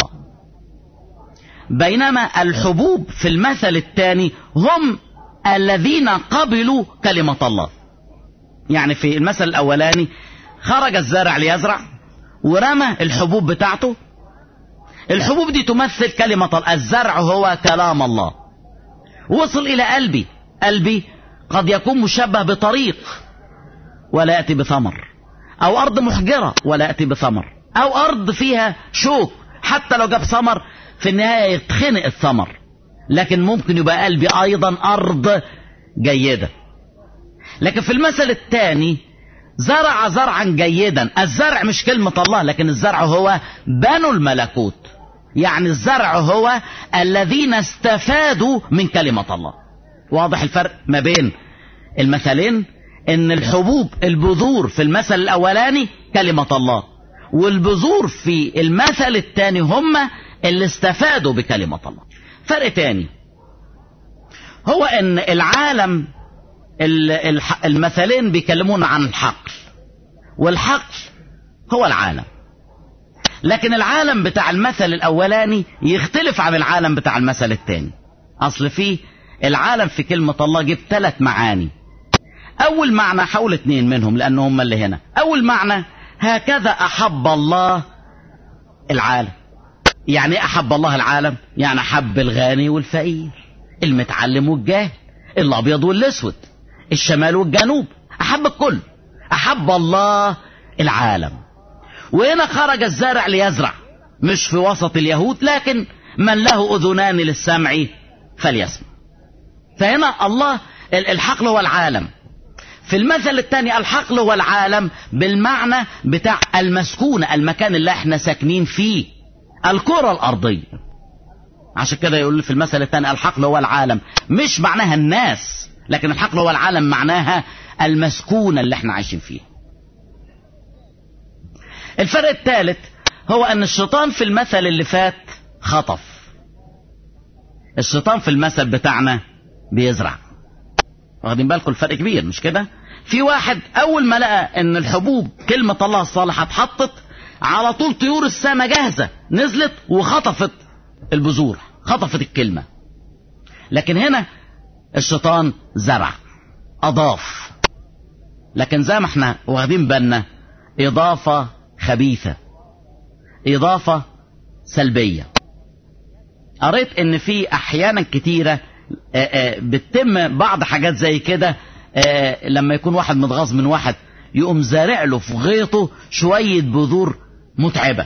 بينما الحبوب في المثل الثاني هم الذين قبلوا كلمة الله يعني في المثل الأولاني خرج الزارع ليزرع ورمى الحبوب بتاعته الحبوب دي تمثل كلمة الله الزرع هو كلام الله وصل إلى قلبي قلبي قد يكون مشبه بطريق ولا يأتي بثمر أو أرض محجرة ولا يأتي بثمر أو أرض فيها شوك حتى لو جاب ثمر في النهاية يتخنق الثمر لكن ممكن يبقى قلبي أيضا أرض جيدة لكن في المثل الثاني زرع زرعا جيدا الزرع مش كلمة الله لكن الزرع هو بنو الملكوت يعني الزرع هو الذين استفادوا من كلمة الله واضح الفرق ما بين المثلين ان الحبوب البذور في المثل الاولاني كلمة الله والبذور في المثل الثاني هم اللي استفادوا بكلمة الله فرق تاني هو ان العالم المثلين بيكلمون عن الحقل والحقل هو العالم لكن العالم بتاع المثل الاولاني يختلف عن العالم بتاع المثل الثاني اصل فيه العالم في كلمة الله جيب ثلاث معاني اول معنى حول اتنين منهم لان هم اللي هنا اول معنى هكذا احب الله العالم يعني احب الله العالم يعني احب الغني والفقير المتعلم والجاهل الابيض والاسود الشمال والجنوب احب الكل احب الله العالم وهنا خرج الزارع ليزرع مش في وسط اليهود لكن من له اذنان للسمع فليسمع فهنا الله الحقل هو العالم في المثل الثاني الحقل هو العالم بالمعنى بتاع المسكونة المكان اللي احنا ساكنين فيه الكرة الأرضية عشان كده يقول في المثل الثاني الحقل هو العالم مش معناها الناس لكن الحقل هو العالم معناها المسكونة اللي احنا عايشين فيها الفرق الثالث هو ان الشيطان في المثل اللي فات خطف الشيطان في المثل بتاعنا بيزرع واخدين بالكم الفرق كبير مش كده في واحد اول ما لقى ان الحبوب كلمة الله الصالحة اتحطت على طول طيور السماء جاهزة نزلت وخطفت البذور خطفت الكلمة لكن هنا الشيطان زرع اضاف لكن زي ما احنا واخدين بالنا اضافة خبيثة اضافة سلبية قريت ان في احيانا كتيرة بتتم بعض حاجات زي كده لما يكون واحد متغاظ من واحد يقوم زارع له في غيطه شوية بذور متعبة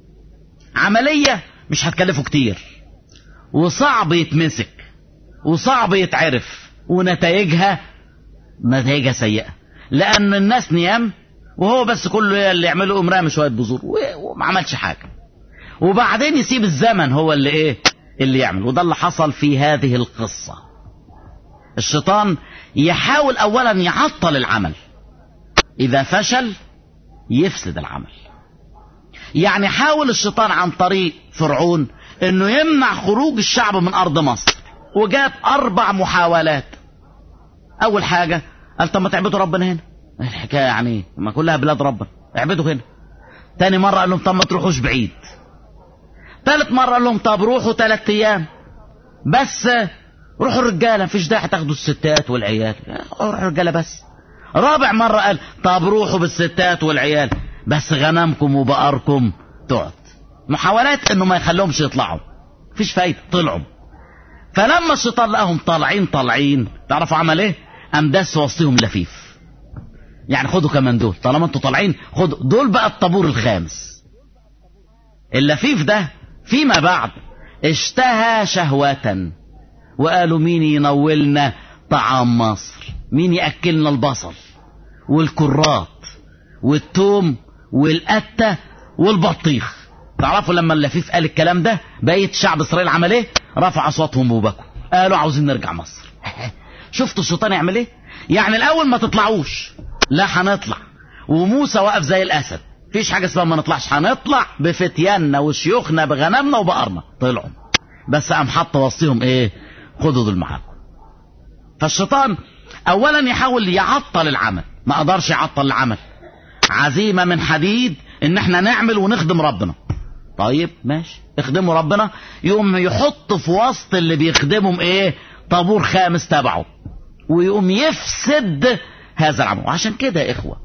عملية مش هتكلفه كتير وصعب يتمسك وصعب يتعرف ونتائجها نتائجها سيئة لأن الناس نيام وهو بس كله اللي يعمله قوم رامي شوية بذور وما عملش حاجة وبعدين يسيب الزمن هو اللي ايه اللي يعمل وده اللي حصل في هذه القصة الشيطان يحاول اولا يعطل العمل اذا فشل يفسد العمل يعني حاول الشيطان عن طريق فرعون انه يمنع خروج الشعب من ارض مصر وجاب اربع محاولات اول حاجة قال طب ما تعبدوا ربنا هنا الحكاية يعني ما كلها بلاد ربنا اعبدوا هنا تاني مرة قال لهم طب ما تروحوش بعيد ثالث مرة قال لهم طب روحوا ثلاث ايام بس روحوا الرجالة مفيش داعي تاخدوا الستات والعيال روحوا الرجالة بس رابع مرة قال طب روحوا بالستات والعيال بس غنمكم وبقركم تقعد محاولات انه ما يخليهمش يطلعوا مفيش فايدة طلعوا فلما الشيطان لقاهم طالعين طالعين تعرفوا عمل ايه قام دس وسطهم لفيف يعني خدوا كمان دول طالما انتوا طالعين خدوا دول بقى الطابور الخامس اللفيف ده فيما بعد اشتهى شهوة وقالوا مين ينولنا طعام مصر مين يأكلنا البصل والكرات والتوم والقتة والبطيخ تعرفوا لما اللفيف قال الكلام ده بقيت شعب اسرائيل عمل ايه رفع اصواتهم وبكوا قالوا عاوزين نرجع مصر شفتوا الشيطان يعمل ايه يعني الاول ما تطلعوش لا هنطلع وموسى واقف زي الاسد فيش حاجه اسمها ما نطلعش هنطلع بفتياننا وشيوخنا بغنمنا وبقرنا طلعوا بس قام حط وسطهم ايه خدوا دول معاكم فالشيطان اولا يحاول يعطل العمل ما قدرش يعطل العمل عزيمه من حديد ان احنا نعمل ونخدم ربنا طيب ماشي اخدموا ربنا يقوم يحط في وسط اللي بيخدمهم ايه طابور خامس تبعه ويقوم يفسد هذا العمل وعشان كده يا اخوه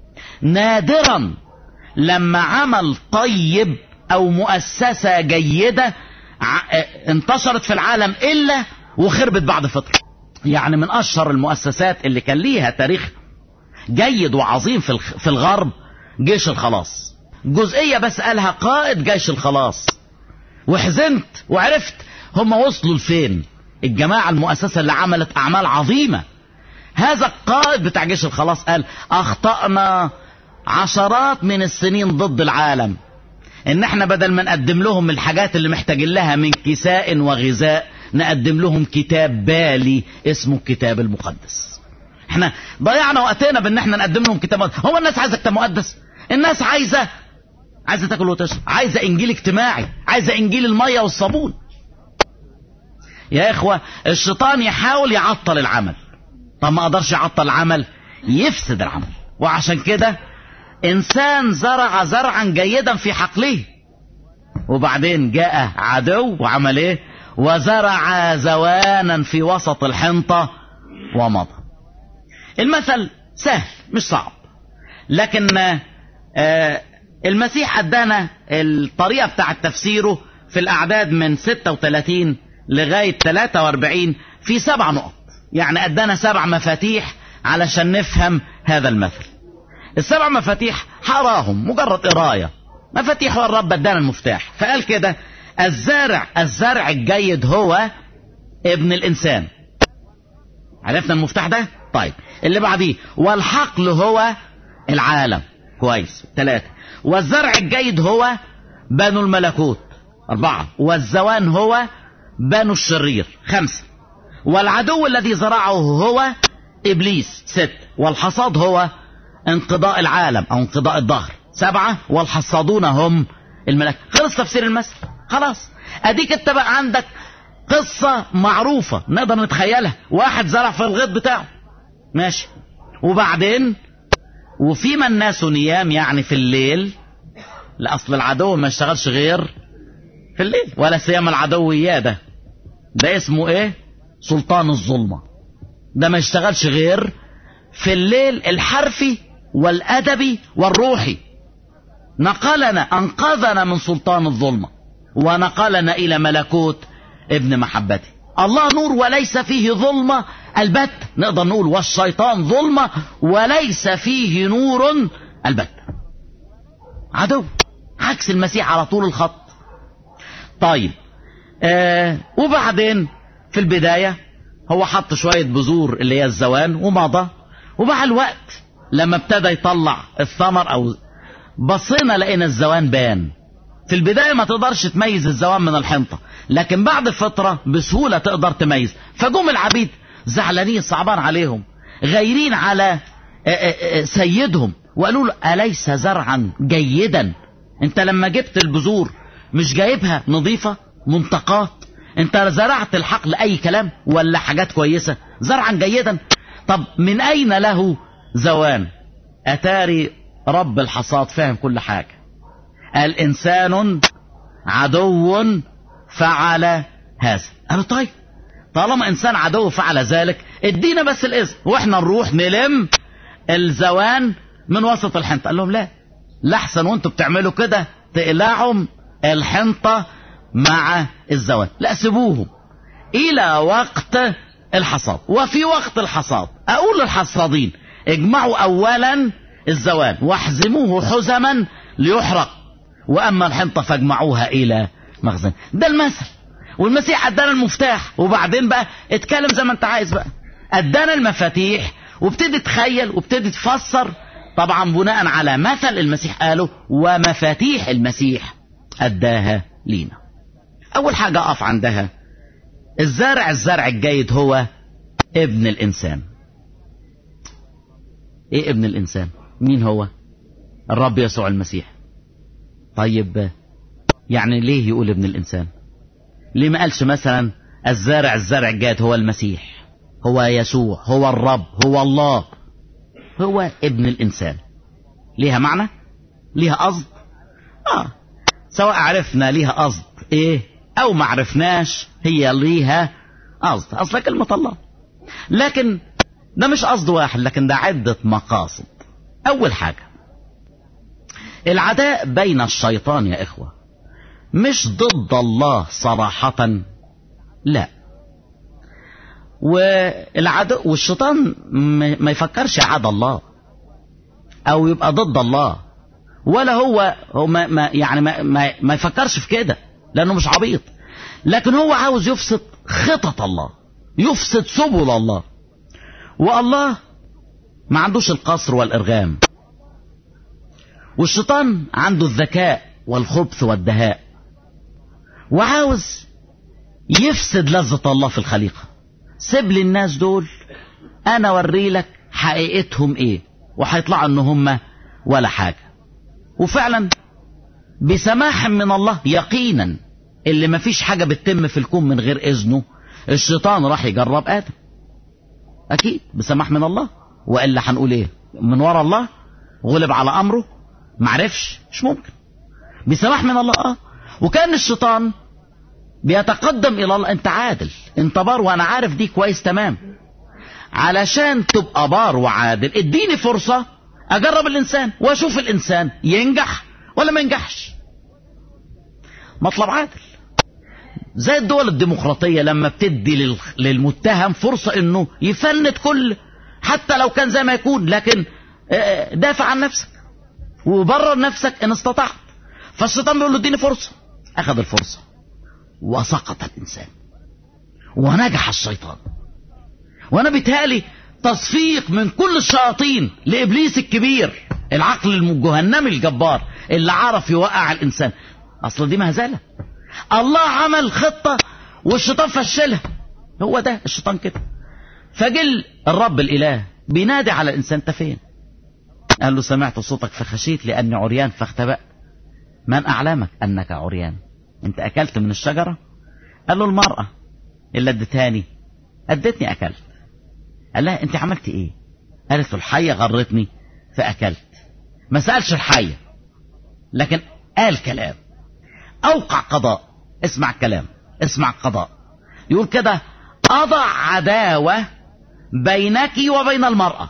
نادرا لما عمل طيب او مؤسسه جيده انتشرت في العالم الا وخربت بعد فتره يعني من اشهر المؤسسات اللي كان ليها تاريخ جيد وعظيم في في الغرب جيش الخلاص جزئيه بس قالها قائد جيش الخلاص وحزنت وعرفت هم وصلوا لفين الجماعه المؤسسه اللي عملت اعمال عظيمه هذا القائد بتاع جيش الخلاص قال اخطأنا عشرات من السنين ضد العالم ان احنا بدل ما نقدم لهم الحاجات اللي محتاجين لها من كساء وغذاء نقدم لهم كتاب بالي اسمه الكتاب المقدس احنا ضيعنا وقتنا بان احنا نقدم لهم كتاب مقدس هو الناس عايزه كتاب مقدس الناس عايزه عايزه تاكل وتشرب عايزه انجيل اجتماعي عايزه انجيل الميه والصابون يا اخوه الشيطان يحاول يعطل العمل طب ما قدرش يعطل العمل يفسد العمل وعشان كده انسان زرع زرعا جيدا في حقله وبعدين جاء عدو وعمل ايه وزرع زوانا في وسط الحنطة ومضى المثل سهل مش صعب لكن آه المسيح ادانا الطريقة بتاعت تفسيره في الاعداد من 36 لغاية 43 في سبع نقط يعني ادانا سبع مفاتيح علشان نفهم هذا المثل السبع مفاتيح هقراهم مجرد قرايه مفاتيح والرب ادانا المفتاح فقال كده الزارع الزرع الجيد هو ابن الانسان عرفنا المفتاح ده طيب اللي بعديه والحقل هو العالم كويس ثلاثة والزرع الجيد هو بنو الملكوت أربعة والزوان هو بنو الشرير خمسة والعدو الذي زرعه هو إبليس ست والحصاد هو انقضاء العالم أو انقضاء الظهر سبعة والحصادون هم الملك خلص تفسير المثل خلاص أديك أنت بقى عندك قصة معروفة نقدر نتخيلها واحد زرع في الغيط بتاعه ماشي وبعدين وفيما الناس نيام يعني في الليل لأصل العدو ما يشتغلش غير في الليل ولا سيما العدو ده ده اسمه ايه سلطان الظلمة ده ما يشتغلش غير في الليل الحرفي والأدبي والروحي نقلنا أنقذنا من سلطان الظلمة ونقلنا إلى ملكوت ابن محبته الله نور وليس فيه ظلمة البت نقدر نقول والشيطان ظلمة وليس فيه نور البت عدو عكس المسيح على طول الخط طيب آه وبعدين في البداية هو حط شوية بذور اللي هي الزوان ومضى ومع الوقت لما ابتدى يطلع الثمر او بصينا لقينا الزوان بان في البداية ما تقدرش تميز الزوان من الحنطة لكن بعد فترة بسهولة تقدر تميز فجم العبيد زعلانين صعبان عليهم غيرين على سيدهم وقالوا له أليس زرعا جيدا انت لما جبت البذور مش جايبها نظيفة منتقات انت زرعت الحقل اي كلام ولا حاجات كويسة زرعا جيدا طب من اين له زوان اتاري رب الحصاد فاهم كل حاجة الانسان عدو فعل هذا قالوا طيب طالما انسان عدو فعل ذلك ادينا بس الاذن واحنا نروح نلم الزوان من وسط الحنطة قال لهم لا لحسن وانتوا بتعملوا كده تقلعهم الحنطة مع الزوان لا سيبوهم الى وقت الحصاد وفي وقت الحصاد اقول للحصادين اجمعوا اولا الزوان واحزموه حزما ليحرق واما الحنطة فاجمعوها الى مخزن ده المثل والمسيح ادانا المفتاح وبعدين بقى اتكلم زي ما انت عايز بقى ادانا المفاتيح وابتدي تخيل وابتدي تفسر طبعا بناء على مثل المسيح قاله ومفاتيح المسيح اداها لينا اول حاجة اقف عندها الزارع الزرع الجيد هو ابن الانسان ايه ابن الانسان مين هو الرب يسوع المسيح طيب يعني ليه يقول ابن الانسان ليه ما قالش مثلا الزارع الزرع الجيد هو المسيح هو يسوع هو الرب هو الله هو ابن الانسان ليها معنى ليها قصد اه سواء عرفنا ليها قصد ايه او ما عرفناش هي ليها قصد اصلا كلمة الله لكن ده مش قصد واحد لكن ده عدة مقاصد اول حاجة العداء بين الشيطان يا اخوة مش ضد الله صراحة لا والعدو والشيطان ما يفكرش عاد الله او يبقى ضد الله ولا هو هو ما ما يعني ما, ما, ما يفكرش في كده لانه مش عبيط لكن هو عاوز يفسد خطط الله يفسد سبل الله والله ما عندوش القصر والارغام والشيطان عنده الذكاء والخبث والدهاء وعاوز يفسد لذة الله في الخليقة سيب لي الناس دول انا اوري لك حقيقتهم ايه وهيطلعوا ان هم ولا حاجة وفعلا بسماح من الله يقينا اللي ما فيش حاجة بتتم في الكون من غير اذنه الشيطان راح يجرب ادم اكيد بسماح من الله والا هنقول ايه من ورا الله غلب على امره معرفش مش ممكن بسماح من الله اه وكان الشيطان بيتقدم الى الله انت عادل انت بار وانا عارف دي كويس تمام علشان تبقى بار وعادل اديني فرصة اجرب الانسان واشوف الانسان ينجح ولا ما ينجحش مطلب عادل زي الدول الديمقراطية لما بتدي للمتهم فرصة انه يفند كل حتى لو كان زي ما يكون لكن دافع عن نفسك وبرر نفسك ان استطعت فالشيطان بيقول له اديني فرصة اخذ الفرصة وسقط الانسان ونجح الشيطان وانا بيتهيألي تصفيق من كل الشياطين لابليس الكبير العقل الجهنمي الجبار اللي عرف يوقع الانسان اصل دي مهزله الله عمل خطه والشيطان فشلها هو ده الشيطان كده فجل الرب الاله بينادي على الانسان انت فين قال له سمعت صوتك فخشيت لاني عريان فاختبأت من اعلمك انك عريان انت اكلت من الشجره قال له المراه اللي ادتهاني ادتني اكلت قال لها انت عملت ايه قالت له الحية غرتني فأكلت ما سألش الحية لكن قال كلام أوقع قضاء اسمع الكلام اسمع القضاء يقول كده أضع عداوة بينك وبين المرأة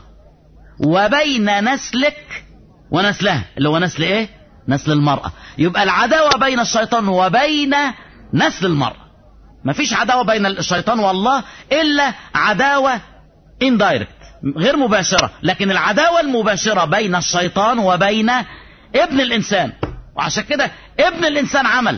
وبين نسلك ونسلها اللي هو نسل ايه نسل المرأة يبقى العداوة بين الشيطان وبين نسل المرأة مفيش عداوة بين الشيطان والله إلا عداوة indirect غير مباشرة لكن العداوة المباشرة بين الشيطان وبين ابن الإنسان وعشان كده ابن الإنسان عمل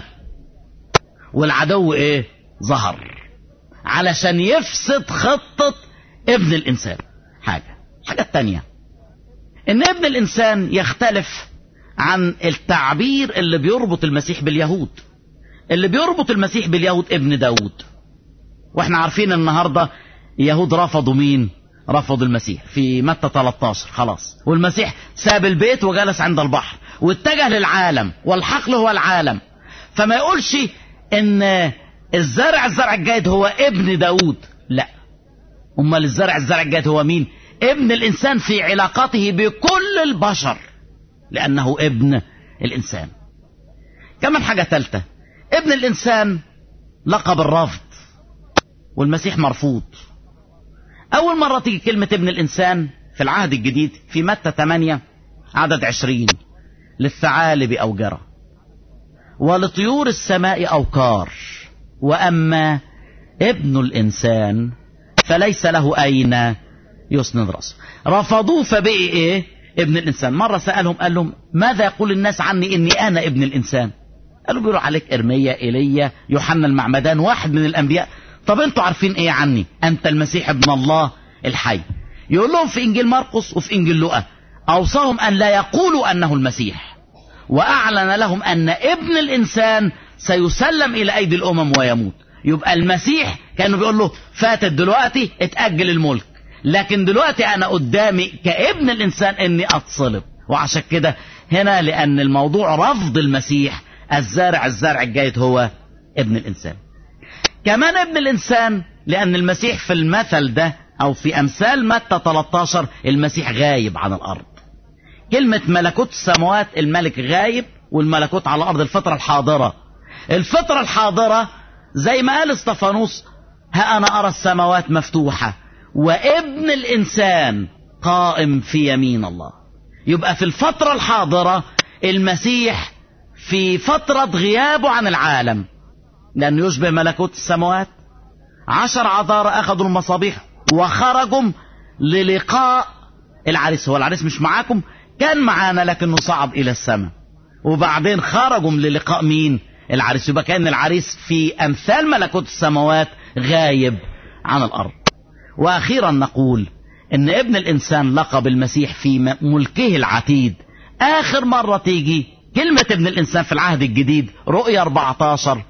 والعدو ايه ظهر علشان يفسد خطة ابن الإنسان حاجة حاجة التانية ان ابن الإنسان يختلف عن التعبير اللي بيربط المسيح باليهود اللي بيربط المسيح باليهود ابن داود واحنا عارفين النهاردة يهود رفضوا مين رفضوا المسيح في متى 13 خلاص والمسيح ساب البيت وجلس عند البحر واتجه للعالم والحقل هو العالم فما يقولش ان الزرع الزرع الجيد هو ابن داود لا امال الزرع الزرع الجيد هو مين ابن الانسان في علاقاته بكل البشر لانه ابن الانسان كمان حاجة ثالثة ابن الانسان لقب الرفض والمسيح مرفوض اول مرة تيجي كلمة ابن الانسان في العهد الجديد في متى 8 عدد 20 للثعالب اوجره ولطيور السماء أوكار وأما ابن الإنسان فليس له أين يسند رأسه رفضوه فبقي إيه ابن الإنسان مرة سألهم قال لهم ماذا يقول الناس عني إني أنا ابن الإنسان قالوا بيقولوا عليك إرميا إيليا يوحنا المعمدان واحد من الأنبياء طب أنتوا عارفين إيه عني أنت المسيح ابن الله الحي يقول لهم في إنجيل مرقس وفي إنجيل لوقا أوصاهم أن لا يقولوا أنه المسيح وأعلن لهم أن ابن الإنسان سيسلم إلى أيدي الأمم ويموت يبقى المسيح كانوا بيقول له فاتت دلوقتي اتأجل الملك لكن دلوقتي أنا قدامي كابن الإنسان أني أتصلب وعشان كده هنا لأن الموضوع رفض المسيح الزارع الزرع الجيد هو ابن الإنسان كمان ابن الإنسان لأن المسيح في المثل ده أو في أمثال متى 13 المسيح غايب عن الأرض كلمة ملكوت السماوات الملك غايب والملكوت على الأرض الفترة الحاضرة الفترة الحاضرة زي ما قال استفانوس ها أنا أرى السماوات مفتوحة وابن الإنسان قائم في يمين الله يبقى في الفترة الحاضرة المسيح في فترة غيابه عن العالم لأنه يشبه ملكوت السماوات عشر عذارى أخذوا المصابيح وخرجوا للقاء العريس هو العريس مش معاكم كان معانا لكنه صعد إلى السماء وبعدين خرجوا للقاء مين العريس يبقى كان العريس في أمثال ملكوت السماوات غايب عن الأرض وأخيرا نقول إن ابن الإنسان لقب المسيح في ملكه العتيد آخر مرة تيجي كلمة ابن الإنسان في العهد الجديد رؤية 14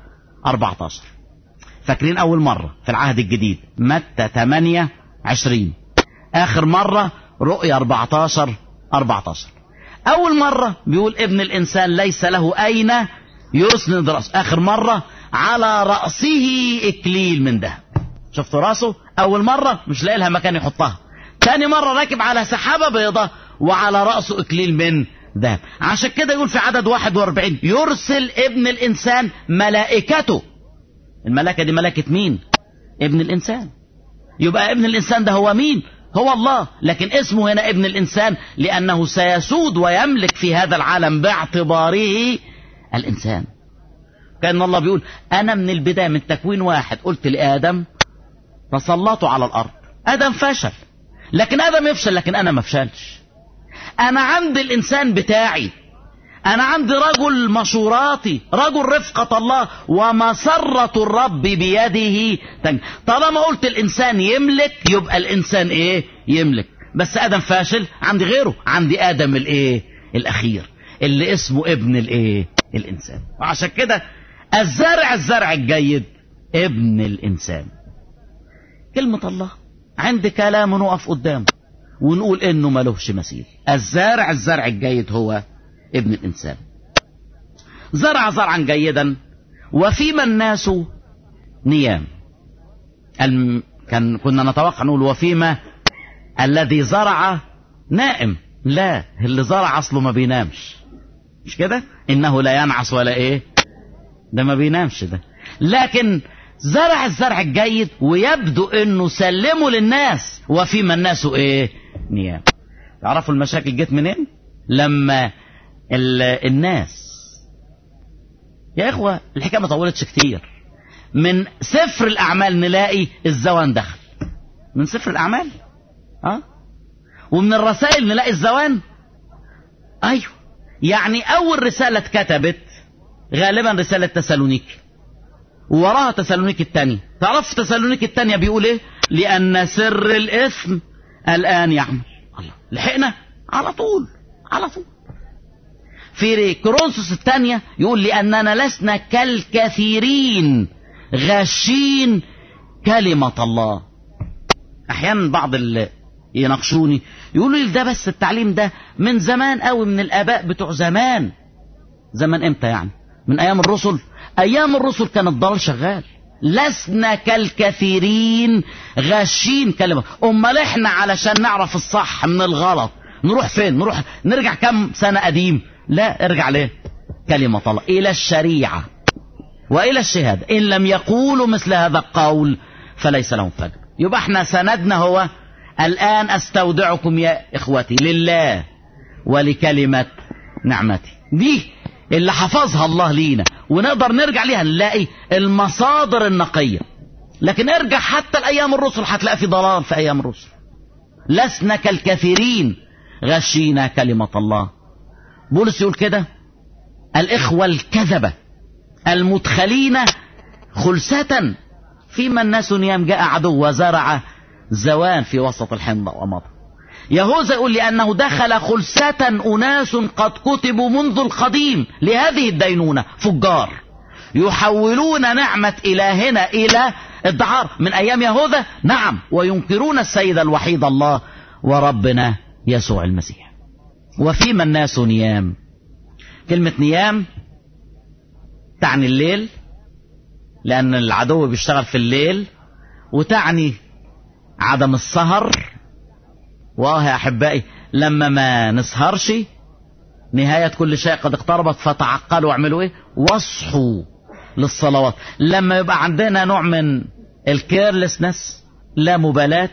14 فاكرين أول مرة في العهد الجديد متى 8 20 آخر مرة رؤية 14 14 أول مرة بيقول ابن الإنسان ليس له أين يسند رأسه آخر مرة على رأسه إكليل من ذهب شفتوا رأسه أول مرة مش لاقي لها مكان يحطها تاني مرة راكب على سحابة بيضة وعلى رأسه إكليل من ذهب عشان كده يقول في عدد 41 يرسل ابن الإنسان ملائكته الملائكة دي ملائكة مين ابن الإنسان يبقى ابن الإنسان ده هو مين هو الله لكن اسمه هنا ابن الإنسان لأنه سيسود ويملك في هذا العالم باعتباره الإنسان كان الله بيقول أنا من البداية من تكوين واحد قلت لآدم تسلطوا على الأرض آدم فشل لكن آدم يفشل لكن أنا ما فشلش أنا عند الإنسان بتاعي أنا عندي رجل مشوراتي رجل رفقة الله ومسرة الرب بيده طالما قلت الإنسان يملك يبقى الإنسان إيه يملك بس آدم فاشل عندي غيره عندي آدم الإيه الأخير اللي اسمه ابن الإيه الإنسان وعشان كده الزرع الزرع الجيد ابن الإنسان كلمة الله عند كلام نقف قدامه ونقول إنه ملوش مثيل الزارع الزرع الجيد هو ابن الإنسان زرع زرعا جيدا وفيما الناس نيام الم... كان كنا نتوقع نقول وفيما الذي زرع نائم لا اللي زرع اصله ما بينامش مش كده انه لا ينعس ولا ايه ده ما بينامش ده لكن زرع الزرع الجيد ويبدو انه سلمه للناس وفيما الناس ايه نيام تعرفوا المشاكل جت منين لما الناس يا اخوة الحكاية ما طولتش كتير من سفر الاعمال نلاقي الزوان دخل من سفر الاعمال اه ومن الرسائل نلاقي الزوان ايوه يعني اول رسالة اتكتبت غالبا رسالة تسالونيك ووراها تسالونيك الثانية تعرف تسالونيك الثانية بيقول ايه لان سر الاثم الان يعمل الله لحقنا على طول على طول في كورنثوس الثانية يقول لأننا لسنا كالكثيرين غاشين كلمة الله أحيانا بعض اللي يناقشوني يقولوا لي ده بس التعليم ده من زمان قوي من الآباء بتوع زمان زمان امتى يعني من أيام الرسل أيام الرسل كان الضلال شغال لسنا كالكثيرين غاشين كلمة أمال إحنا علشان نعرف الصح من الغلط نروح فين نروح نرجع كم سنة قديم لا ارجع ليه كلمة الله إلى الشريعة وإلى الشهادة إن لم يقولوا مثل هذا القول فليس لهم فجر يبقى احنا سندنا هو الآن أستودعكم يا إخوتي لله ولكلمة نعمتي دي اللي حفظها الله لينا ونقدر نرجع ليها نلاقي المصادر النقية لكن ارجع حتى الأيام الرسل هتلاقي في ضلال في أيام الرسل لسنا كالكثيرين غشينا كلمة الله بولس يقول كده الإخوة الكذبة المدخلين خلسة فيما الناس نيام جاء عدو وزرع زوان في وسط الحنطة ومضى يهوذا يقول لأنه دخل خلسة أناس قد كتبوا منذ القديم لهذه الدينونة فجار يحولون نعمة إلهنا إلى الدعار من أيام يهوذا نعم وينكرون السيد الوحيد الله وربنا يسوع المسيح وفيما الناس نيام كلمة نيام تعني الليل لأن العدو بيشتغل في الليل وتعني عدم السهر واه يا أحبائي لما ما نسهرش نهاية كل شيء قد اقتربت فتعقلوا واعملوا ايه واصحوا للصلوات لما يبقى عندنا نوع من الكيرلسنس لا مبالاة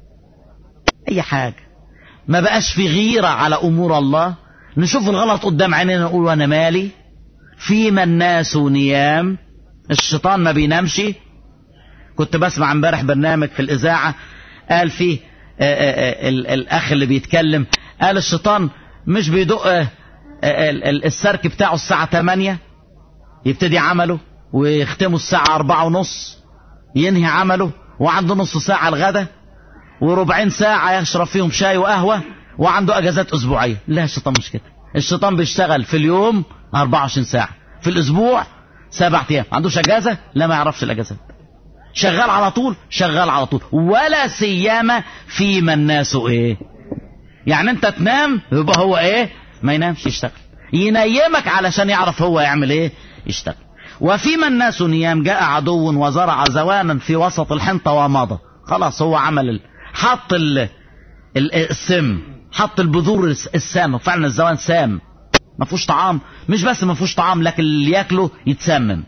اي حاجة ما بقاش في غيرة على امور الله نشوف الغلط قدام عينينا نقول وانا مالي فيما الناس نيام الشيطان ما بينامش كنت بسمع امبارح برنامج في الاذاعة قال فيه آآ آآ الاخ اللي بيتكلم قال الشيطان مش بيدق السرك بتاعه الساعة 8 يبتدي عمله ويختمه الساعة أربعة ونص ينهي عمله وعنده نص ساعة الغدا وربعين ساعة يشرب فيهم شاي وقهوة وعنده أجازات أسبوعية لا الشيطان مش كده الشيطان بيشتغل في اليوم 24 ساعة في الأسبوع سبع أيام ما عندوش أجازة لا ما يعرفش الأجازات شغال على طول شغال على طول ولا سيما فيما الناس ايه يعني انت تنام يبقى هو ايه ما ينامش يشتغل ينيمك علشان يعرف هو يعمل ايه يشتغل وفيما الناس نيام جاء عدو وزرع زوانا في وسط الحنطة ومضى خلاص هو عمل ال... حط ال... ال... السم حط البذور السام فعلا الزوان سام ما فيهوش طعام مش بس ما فيهوش طعام لكن اللي ياكله يتسمم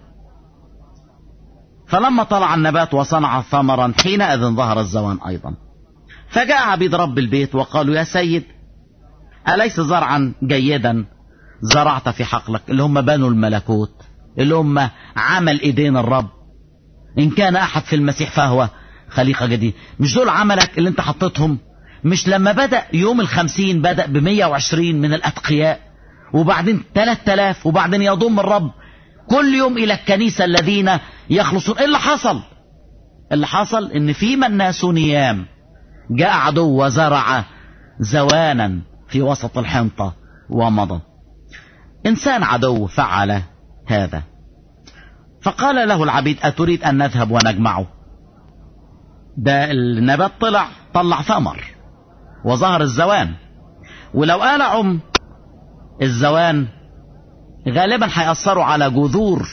فلما طلع النبات وصنع ثمرا حينئذ ظهر الزوان أيضا فجاء عبيد رب البيت وقالوا يا سيد أليس زرعا جيدا زرعت في حقلك اللي هم بنوا الملكوت اللي هم عمل ايدين الرب ان كان احد في المسيح فهو خليقة جديدة مش دول عملك اللي انت حطيتهم مش لما بدأ يوم الخمسين بدأ بمية وعشرين من الأتقياء وبعدين تلات تلاف وبعدين يضم الرب كل يوم إلى الكنيسة الذين يخلصون إيه اللي حصل اللي حصل ان فيما الناس نيام جاء عدو وزرع زوانا في وسط الحنطة ومضى إنسان عدو فعل هذا فقال له العبيد أتريد أن نذهب ونجمعه ده النبات طلع طلع ثمر وظهر الزوان ولو قلعهم الزوان غالبا هيأثروا على جذور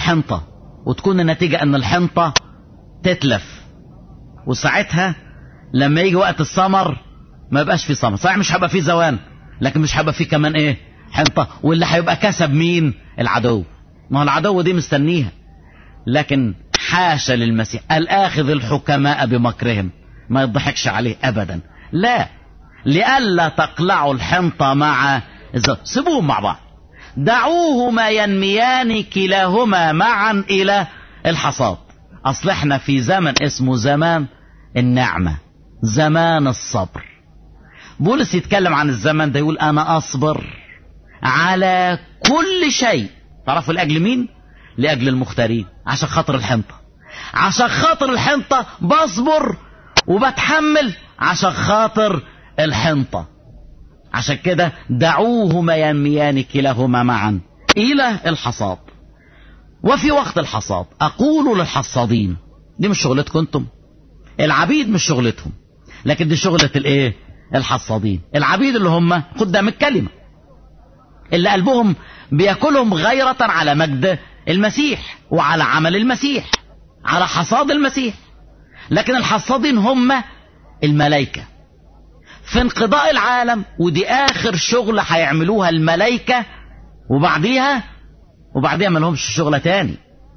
الحنطة وتكون النتيجة أن الحنطة تتلف وساعتها لما يجي وقت السمر ما يبقاش في سمر صحيح مش هيبقى في زوان لكن مش هيبقى في كمان ايه حنطة واللي هيبقى كسب مين العدو ما هو العدو دي مستنيها لكن حاشا للمسيح الآخذ الحكماء بمكرهم ما يضحكش عليه أبدا لا لئلا تقلعوا الحنطة مع الزوج سيبوهم مع بعض دعوهما ينميان كلاهما معا إلى الحصاد أصل احنا في زمن اسمه زمان النعمة زمان الصبر بولس يتكلم عن الزمن ده يقول أنا أصبر على كل شيء تعرفوا لأجل مين؟ لأجل المختارين عشان خاطر الحنطة عشان خاطر الحنطة بصبر وبتحمل عشان خاطر الحنطة عشان كده دعوهما ينميان كلاهما معا إلى الحصاد وفي وقت الحصاد أقول للحصادين دي مش شغلتكم انتم العبيد مش شغلتهم لكن دي شغلة الايه الحصادين العبيد اللي هم قدام الكلمة اللي قلبهم بياكلهم غيرة على مجد المسيح وعلى عمل المسيح على حصاد المسيح لكن الحصادين هم الملائكة في انقضاء العالم ودي آخر شغل هيعملوها الملائكة وبعديها وبعديها ما لهمش شغلة تاني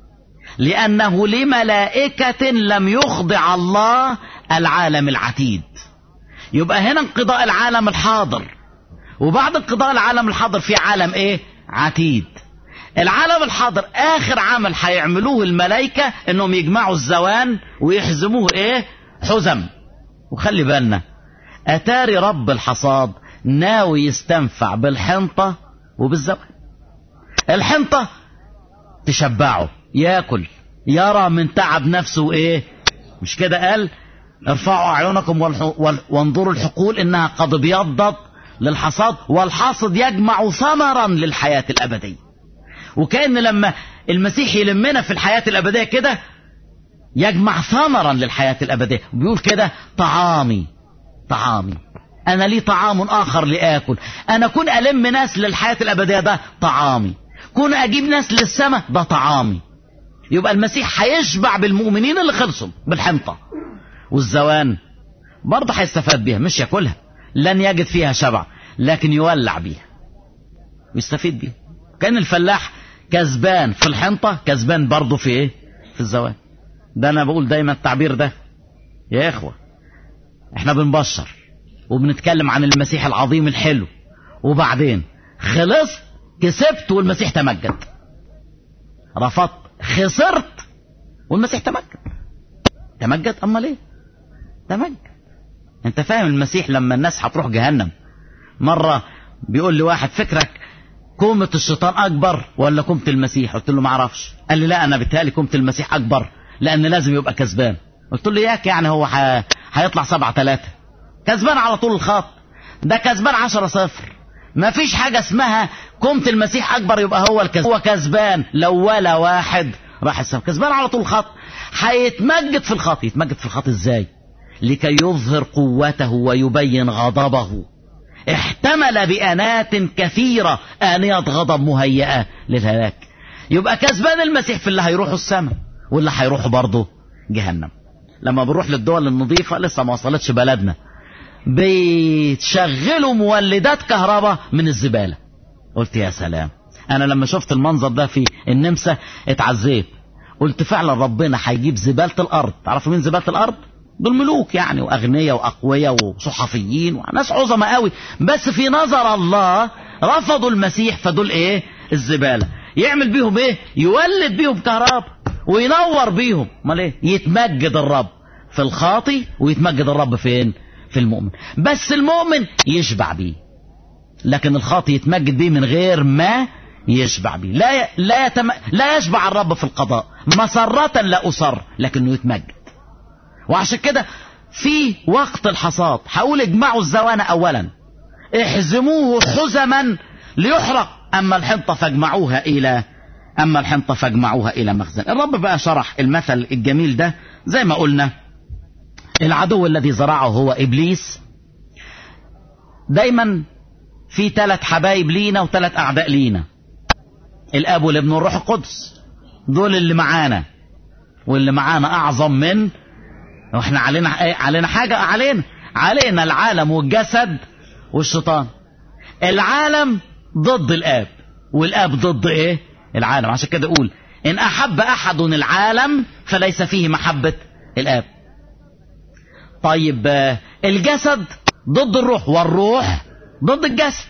لأنه لملائكة لم يخضع الله العالم العتيد يبقى هنا انقضاء العالم الحاضر وبعد انقضاء العالم الحاضر في عالم ايه عتيد العالم الحاضر اخر عمل هيعملوه الملائكة انهم يجمعوا الزوان ويحزموه ايه حزم وخلي بالنا اتاري رب الحصاد ناوي يستنفع بالحنطة وبالزوان الحنطة تشبعه ياكل يرى من تعب نفسه ايه مش كده قال ارفعوا اعينكم وانظروا الحقول انها قد ابيضت للحصاد والحاصد يجمع ثمرا للحياة الابدية وكأن لما المسيح يلمنا في الحياة الابدية كده يجمع ثمرا للحياة الابدية بيقول كده طعامي طعامي انا لي طعام اخر لاكل انا كون الم ناس للحياة الابدية ده طعامي كون اجيب ناس للسماء ده طعامي يبقى المسيح هيشبع بالمؤمنين اللي خلصوا بالحنطة والزوان برضه هيستفاد بيها مش ياكلها لن يجد فيها شبع لكن يولع بيها ويستفيد بيها كان الفلاح كسبان في الحنطة كسبان برضه في ايه في الزوان ده انا بقول دايما التعبير ده يا اخوة احنا بنبشر وبنتكلم عن المسيح العظيم الحلو وبعدين خلصت كسبت والمسيح تمجد رفضت خسرت والمسيح تمجد تمجد امال ايه تمجد انت فاهم المسيح لما الناس هتروح جهنم مرة بيقول لي واحد فكرك كومة الشيطان اكبر ولا كومة المسيح قلت له ما اعرفش قال لي لا انا بيتهيألي كومة المسيح اكبر لان لازم يبقى كسبان قلت له ياك يعني هو ح... هيطلع سبعة ثلاثة كسبان على طول الخط ده كسبان عشرة صفر ما فيش حاجة اسمها كومة المسيح أكبر يبقى هو الكسبان هو كسبان لو ولا واحد راح السما كسبان على طول الخط هيتمجد في الخط يتمجد في الخط ازاي لكي يظهر قوته ويبين غضبه احتمل بأنات كثيرة آنية غضب مهيئة للهلاك يبقى كسبان المسيح في اللي هيروحوا السماء واللي هيروحوا برضه جهنم لما بنروح للدول النظيفة لسه ما وصلتش بلدنا بيشغلوا مولدات كهرباء من الزبالة قلت يا سلام انا لما شفت المنظر ده في النمسا اتعزيت قلت فعلا ربنا هيجيب زبالة الارض تعرفوا مين زبالة الارض دول ملوك يعني واغنياء واقوياء وصحفيين وناس عظماء قوي بس في نظر الله رفضوا المسيح فدول ايه الزبالة يعمل بيهم ايه يولد بيهم كهرباء وينور بيهم امال ايه يتمجد الرب في الخاطي ويتمجد الرب فين في المؤمن بس المؤمن يشبع بيه لكن الخاطي يتمجد بيه من غير ما يشبع بيه لا لا يتم... لا يشبع الرب في القضاء مسرة لا أصر لكنه يتمجد وعشان كده في وقت الحصاد هقول اجمعوا الزوانة أولا احزموه حزما ليحرق أما الحنطة فاجمعوها إلى أما الحنطة فاجمعوها إلى مخزن الرب بقى شرح المثل الجميل ده زي ما قلنا العدو الذي زرعه هو إبليس دايما في ثلاث حبايب لينا وثلاث أعداء لينا الأب والابن والروح القدس دول اللي معانا واللي معانا أعظم من واحنا علينا ايه علينا حاجة علينا علينا العالم والجسد والشيطان العالم ضد الاب والاب ضد ايه العالم عشان كده اقول ان احب احد العالم فليس فيه محبة الاب طيب الجسد ضد الروح والروح ضد الجسد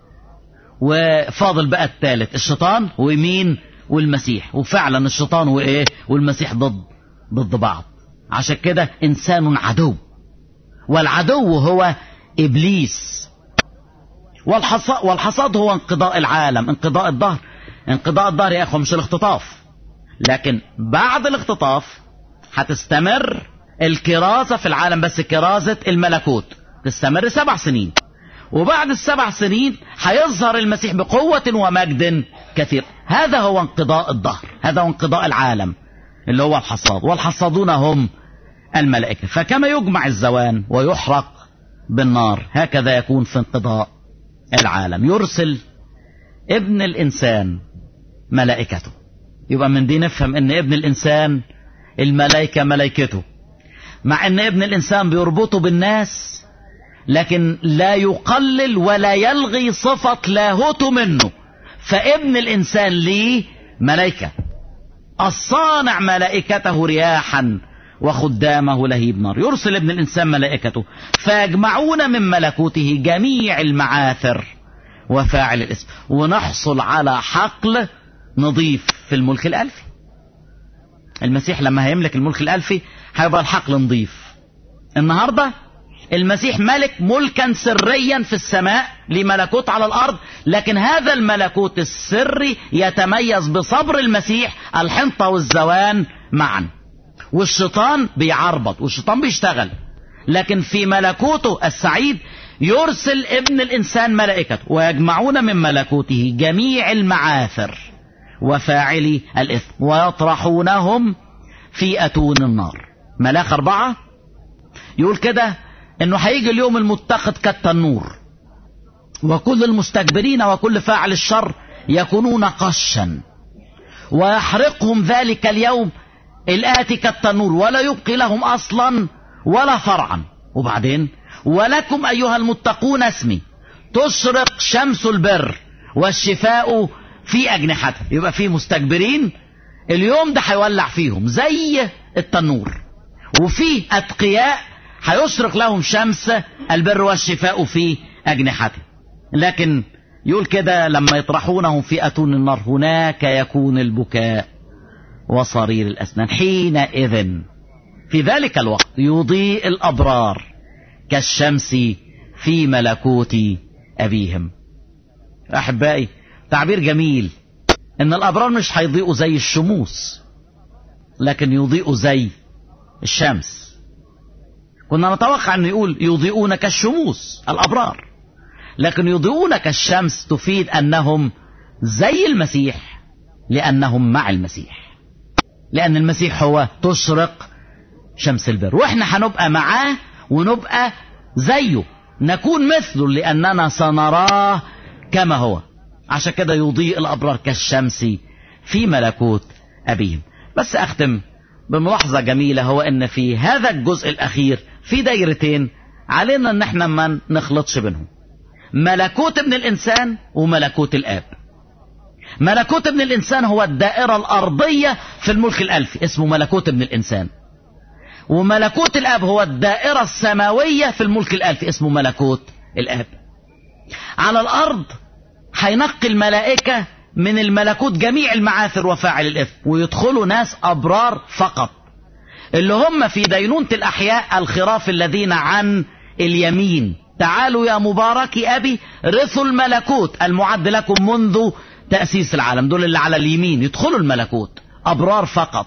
وفاضل بقى الثالث الشيطان ومين والمسيح وفعلا الشيطان وايه والمسيح ضد ضد بعض عشان كده انسان عدو والعدو هو ابليس والحصاد, والحصاد هو انقضاء العالم انقضاء الظهر انقضاء الظهر يا اخوه مش الاختطاف لكن بعد الاختطاف هتستمر الكرازة في العالم بس كرازة الملكوت تستمر سبع سنين وبعد السبع سنين هيظهر المسيح بقوة ومجد كثير هذا هو انقضاء الظهر هذا هو انقضاء العالم اللي هو الحصاد والحصادون هم الملائكة فكما يجمع الزوان ويحرق بالنار هكذا يكون في انقضاء العالم يرسل ابن الإنسان ملائكته يبقى من دي نفهم ان ابن الإنسان الملائكة ملائكته مع ان ابن الإنسان بيربطه بالناس لكن لا يقلل ولا يلغي صفة لاهوته منه فابن الإنسان ليه ملائكة الصانع ملائكته رياحا وخدامه لهيب نار يرسل ابن الإنسان ملائكته فيجمعون من ملكوته جميع المعاثر وفاعل الاسم ونحصل على حقل نظيف في الملك الألفي المسيح لما هيملك الملك الألفي هيبقى الحقل نظيف النهاردة المسيح ملك ملكا سريا في السماء لملكوت على الأرض لكن هذا الملكوت السري يتميز بصبر المسيح الحنطة والزوان معا والشيطان بيعربط والشيطان بيشتغل لكن في ملكوته السعيد يرسل ابن الإنسان ملائكته ويجمعون من ملكوته جميع المعاثر وفاعلي الإثم ويطرحونهم في أتون النار ملاك أربعة يقول كده انه هيجي اليوم المتخذ كالتنور وكل المستكبرين وكل فاعل الشر يكونون قشا ويحرقهم ذلك اليوم الآتي كالتنور ولا يبقي لهم أصلا ولا فرعا وبعدين ولكم أيها المتقون اسمي تشرق شمس البر والشفاء في أجنحتها يبقى في مستكبرين اليوم ده هيولع فيهم زي التنور وفي أتقياء هيشرق لهم شمس البر والشفاء في أجنحته لكن يقول كده لما يطرحونهم في أتون النار هناك يكون البكاء وصرير الأسنان حينئذ في ذلك الوقت يضيء الأبرار كالشمس في ملكوت أبيهم أحبائي تعبير جميل إن الأبرار مش هيضيئوا زي الشموس لكن يضيئوا زي الشمس كنا نتوقع أنه يقول يضيئون كالشموس الأبرار لكن يضيئون كالشمس تفيد أنهم زي المسيح لأنهم مع المسيح لأن المسيح هو تشرق شمس البر وإحنا هنبقى معاه ونبقى زيه نكون مثله لأننا سنراه كما هو عشان كده يضيء الأبرار كالشمس في ملكوت أبيهم بس أختم بملاحظة جميلة هو أن في هذا الجزء الأخير في دايرتين علينا أن احنا ما نخلطش بينهم ملكوت ابن الإنسان وملكوت الآب ملكوت ابن الإنسان هو الدائرة الأرضية في الملك الألفي اسمه ملكوت ابن الإنسان وملكوت الآب هو الدائرة السماوية في الملك الألفي اسمه ملكوت الآب على الأرض هينقي الملائكة من الملكوت جميع المعاثر وفاعل الإثم ويدخلوا ناس أبرار فقط اللي هم في دينونة الأحياء الخراف الذين عن اليمين تعالوا يا مبارك أبي رثوا الملكوت المعد لكم منذ تأسيس العالم دول اللي على اليمين يدخلوا الملكوت أبرار فقط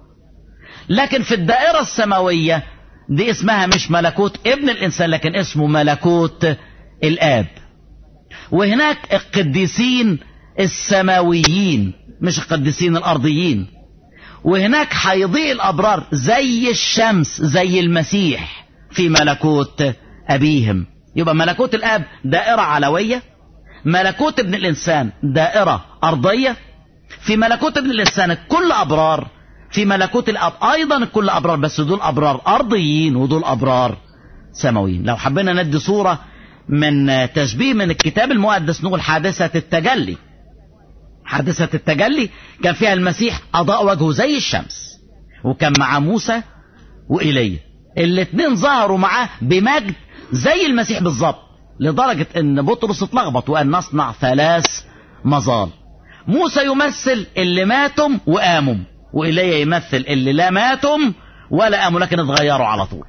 لكن في الدائرة السماوية دي اسمها مش ملكوت ابن الإنسان لكن اسمه ملكوت الآب وهناك القديسين السماويين مش القديسين الأرضيين وهناك هيضيء الأبرار زي الشمس زي المسيح في ملكوت أبيهم يبقى ملكوت الآب دائرة علوية ملكوت ابن الإنسان دائرة أرضية في ملكوت ابن الإنسان كل أبرار في ملكوت الاب ايضا الكل ابرار بس دول ابرار ارضيين ودول ابرار سماويين لو حبينا ندي صوره من تشبيه من الكتاب المقدس نقول حادثه التجلي حادثه التجلي كان فيها المسيح اضاء وجهه زي الشمس وكان مع موسى وايليا الاثنين ظهروا معاه بمجد زي المسيح بالظبط لدرجه ان بطرس اتلخبط وقال نصنع ثلاث مظال موسى يمثل اللي ماتم وقاموا وإيليا يمثل اللي لا ماتم ولا قاموا لكن اتغيروا على طول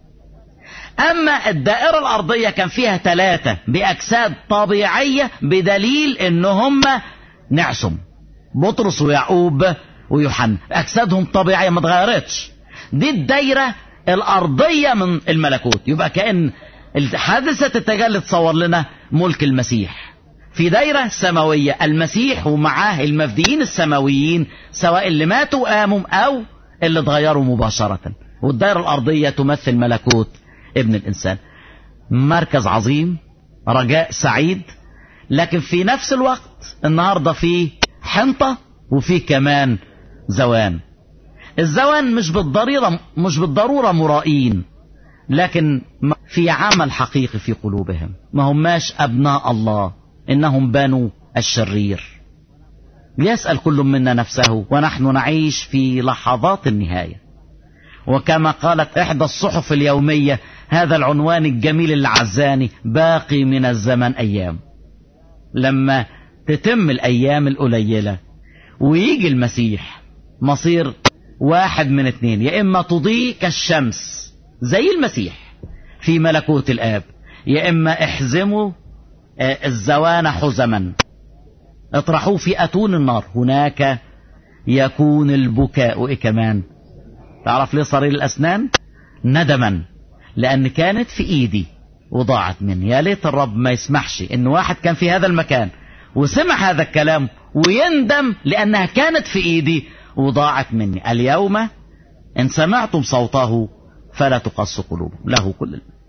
أما الدائرة الأرضية كان فيها ثلاثة بأجساد طبيعية بدليل إن هم نعسم بطرس ويعقوب ويوحنا أجسادهم طبيعية ما اتغيرتش دي الدايرة الأرضية من الملكوت يبقى كأن حادثة التجلي تصور لنا ملك المسيح في دايرة سماوية المسيح ومعاه المفديين السماويين سواء اللي ماتوا وقاموا أو اللي اتغيروا مباشرة والدايرة الأرضية تمثل ملكوت ابن الإنسان مركز عظيم رجاء سعيد لكن في نفس الوقت النهاردة في حنطة وفي كمان زوان الزوان مش بالضريرة مش بالضرورة مرائين لكن في عمل حقيقي في قلوبهم ما هماش أبناء الله إنهم بنو الشرير ليسأل كل منا نفسه ونحن نعيش في لحظات النهاية وكما قالت إحدى الصحف اليومية هذا العنوان الجميل اللي عزاني باقي من الزمن أيام لما تتم الأيام القليلة ويجي المسيح مصير واحد من اتنين يا إما تضيء كالشمس زي المسيح في ملكوت الآب يا إما احزموا الزوان حزما اطرحوه في أتون النار هناك يكون البكاء إيه كمان تعرف ليه صرير الأسنان ندما لأن كانت في إيدي وضاعت مني يا ليت الرب ما يسمحش إن واحد كان في هذا المكان وسمع هذا الكلام ويندم لأنها كانت في إيدي وضاعت مني اليوم إن سمعتم صوته فلا تقص قلوبهم له كل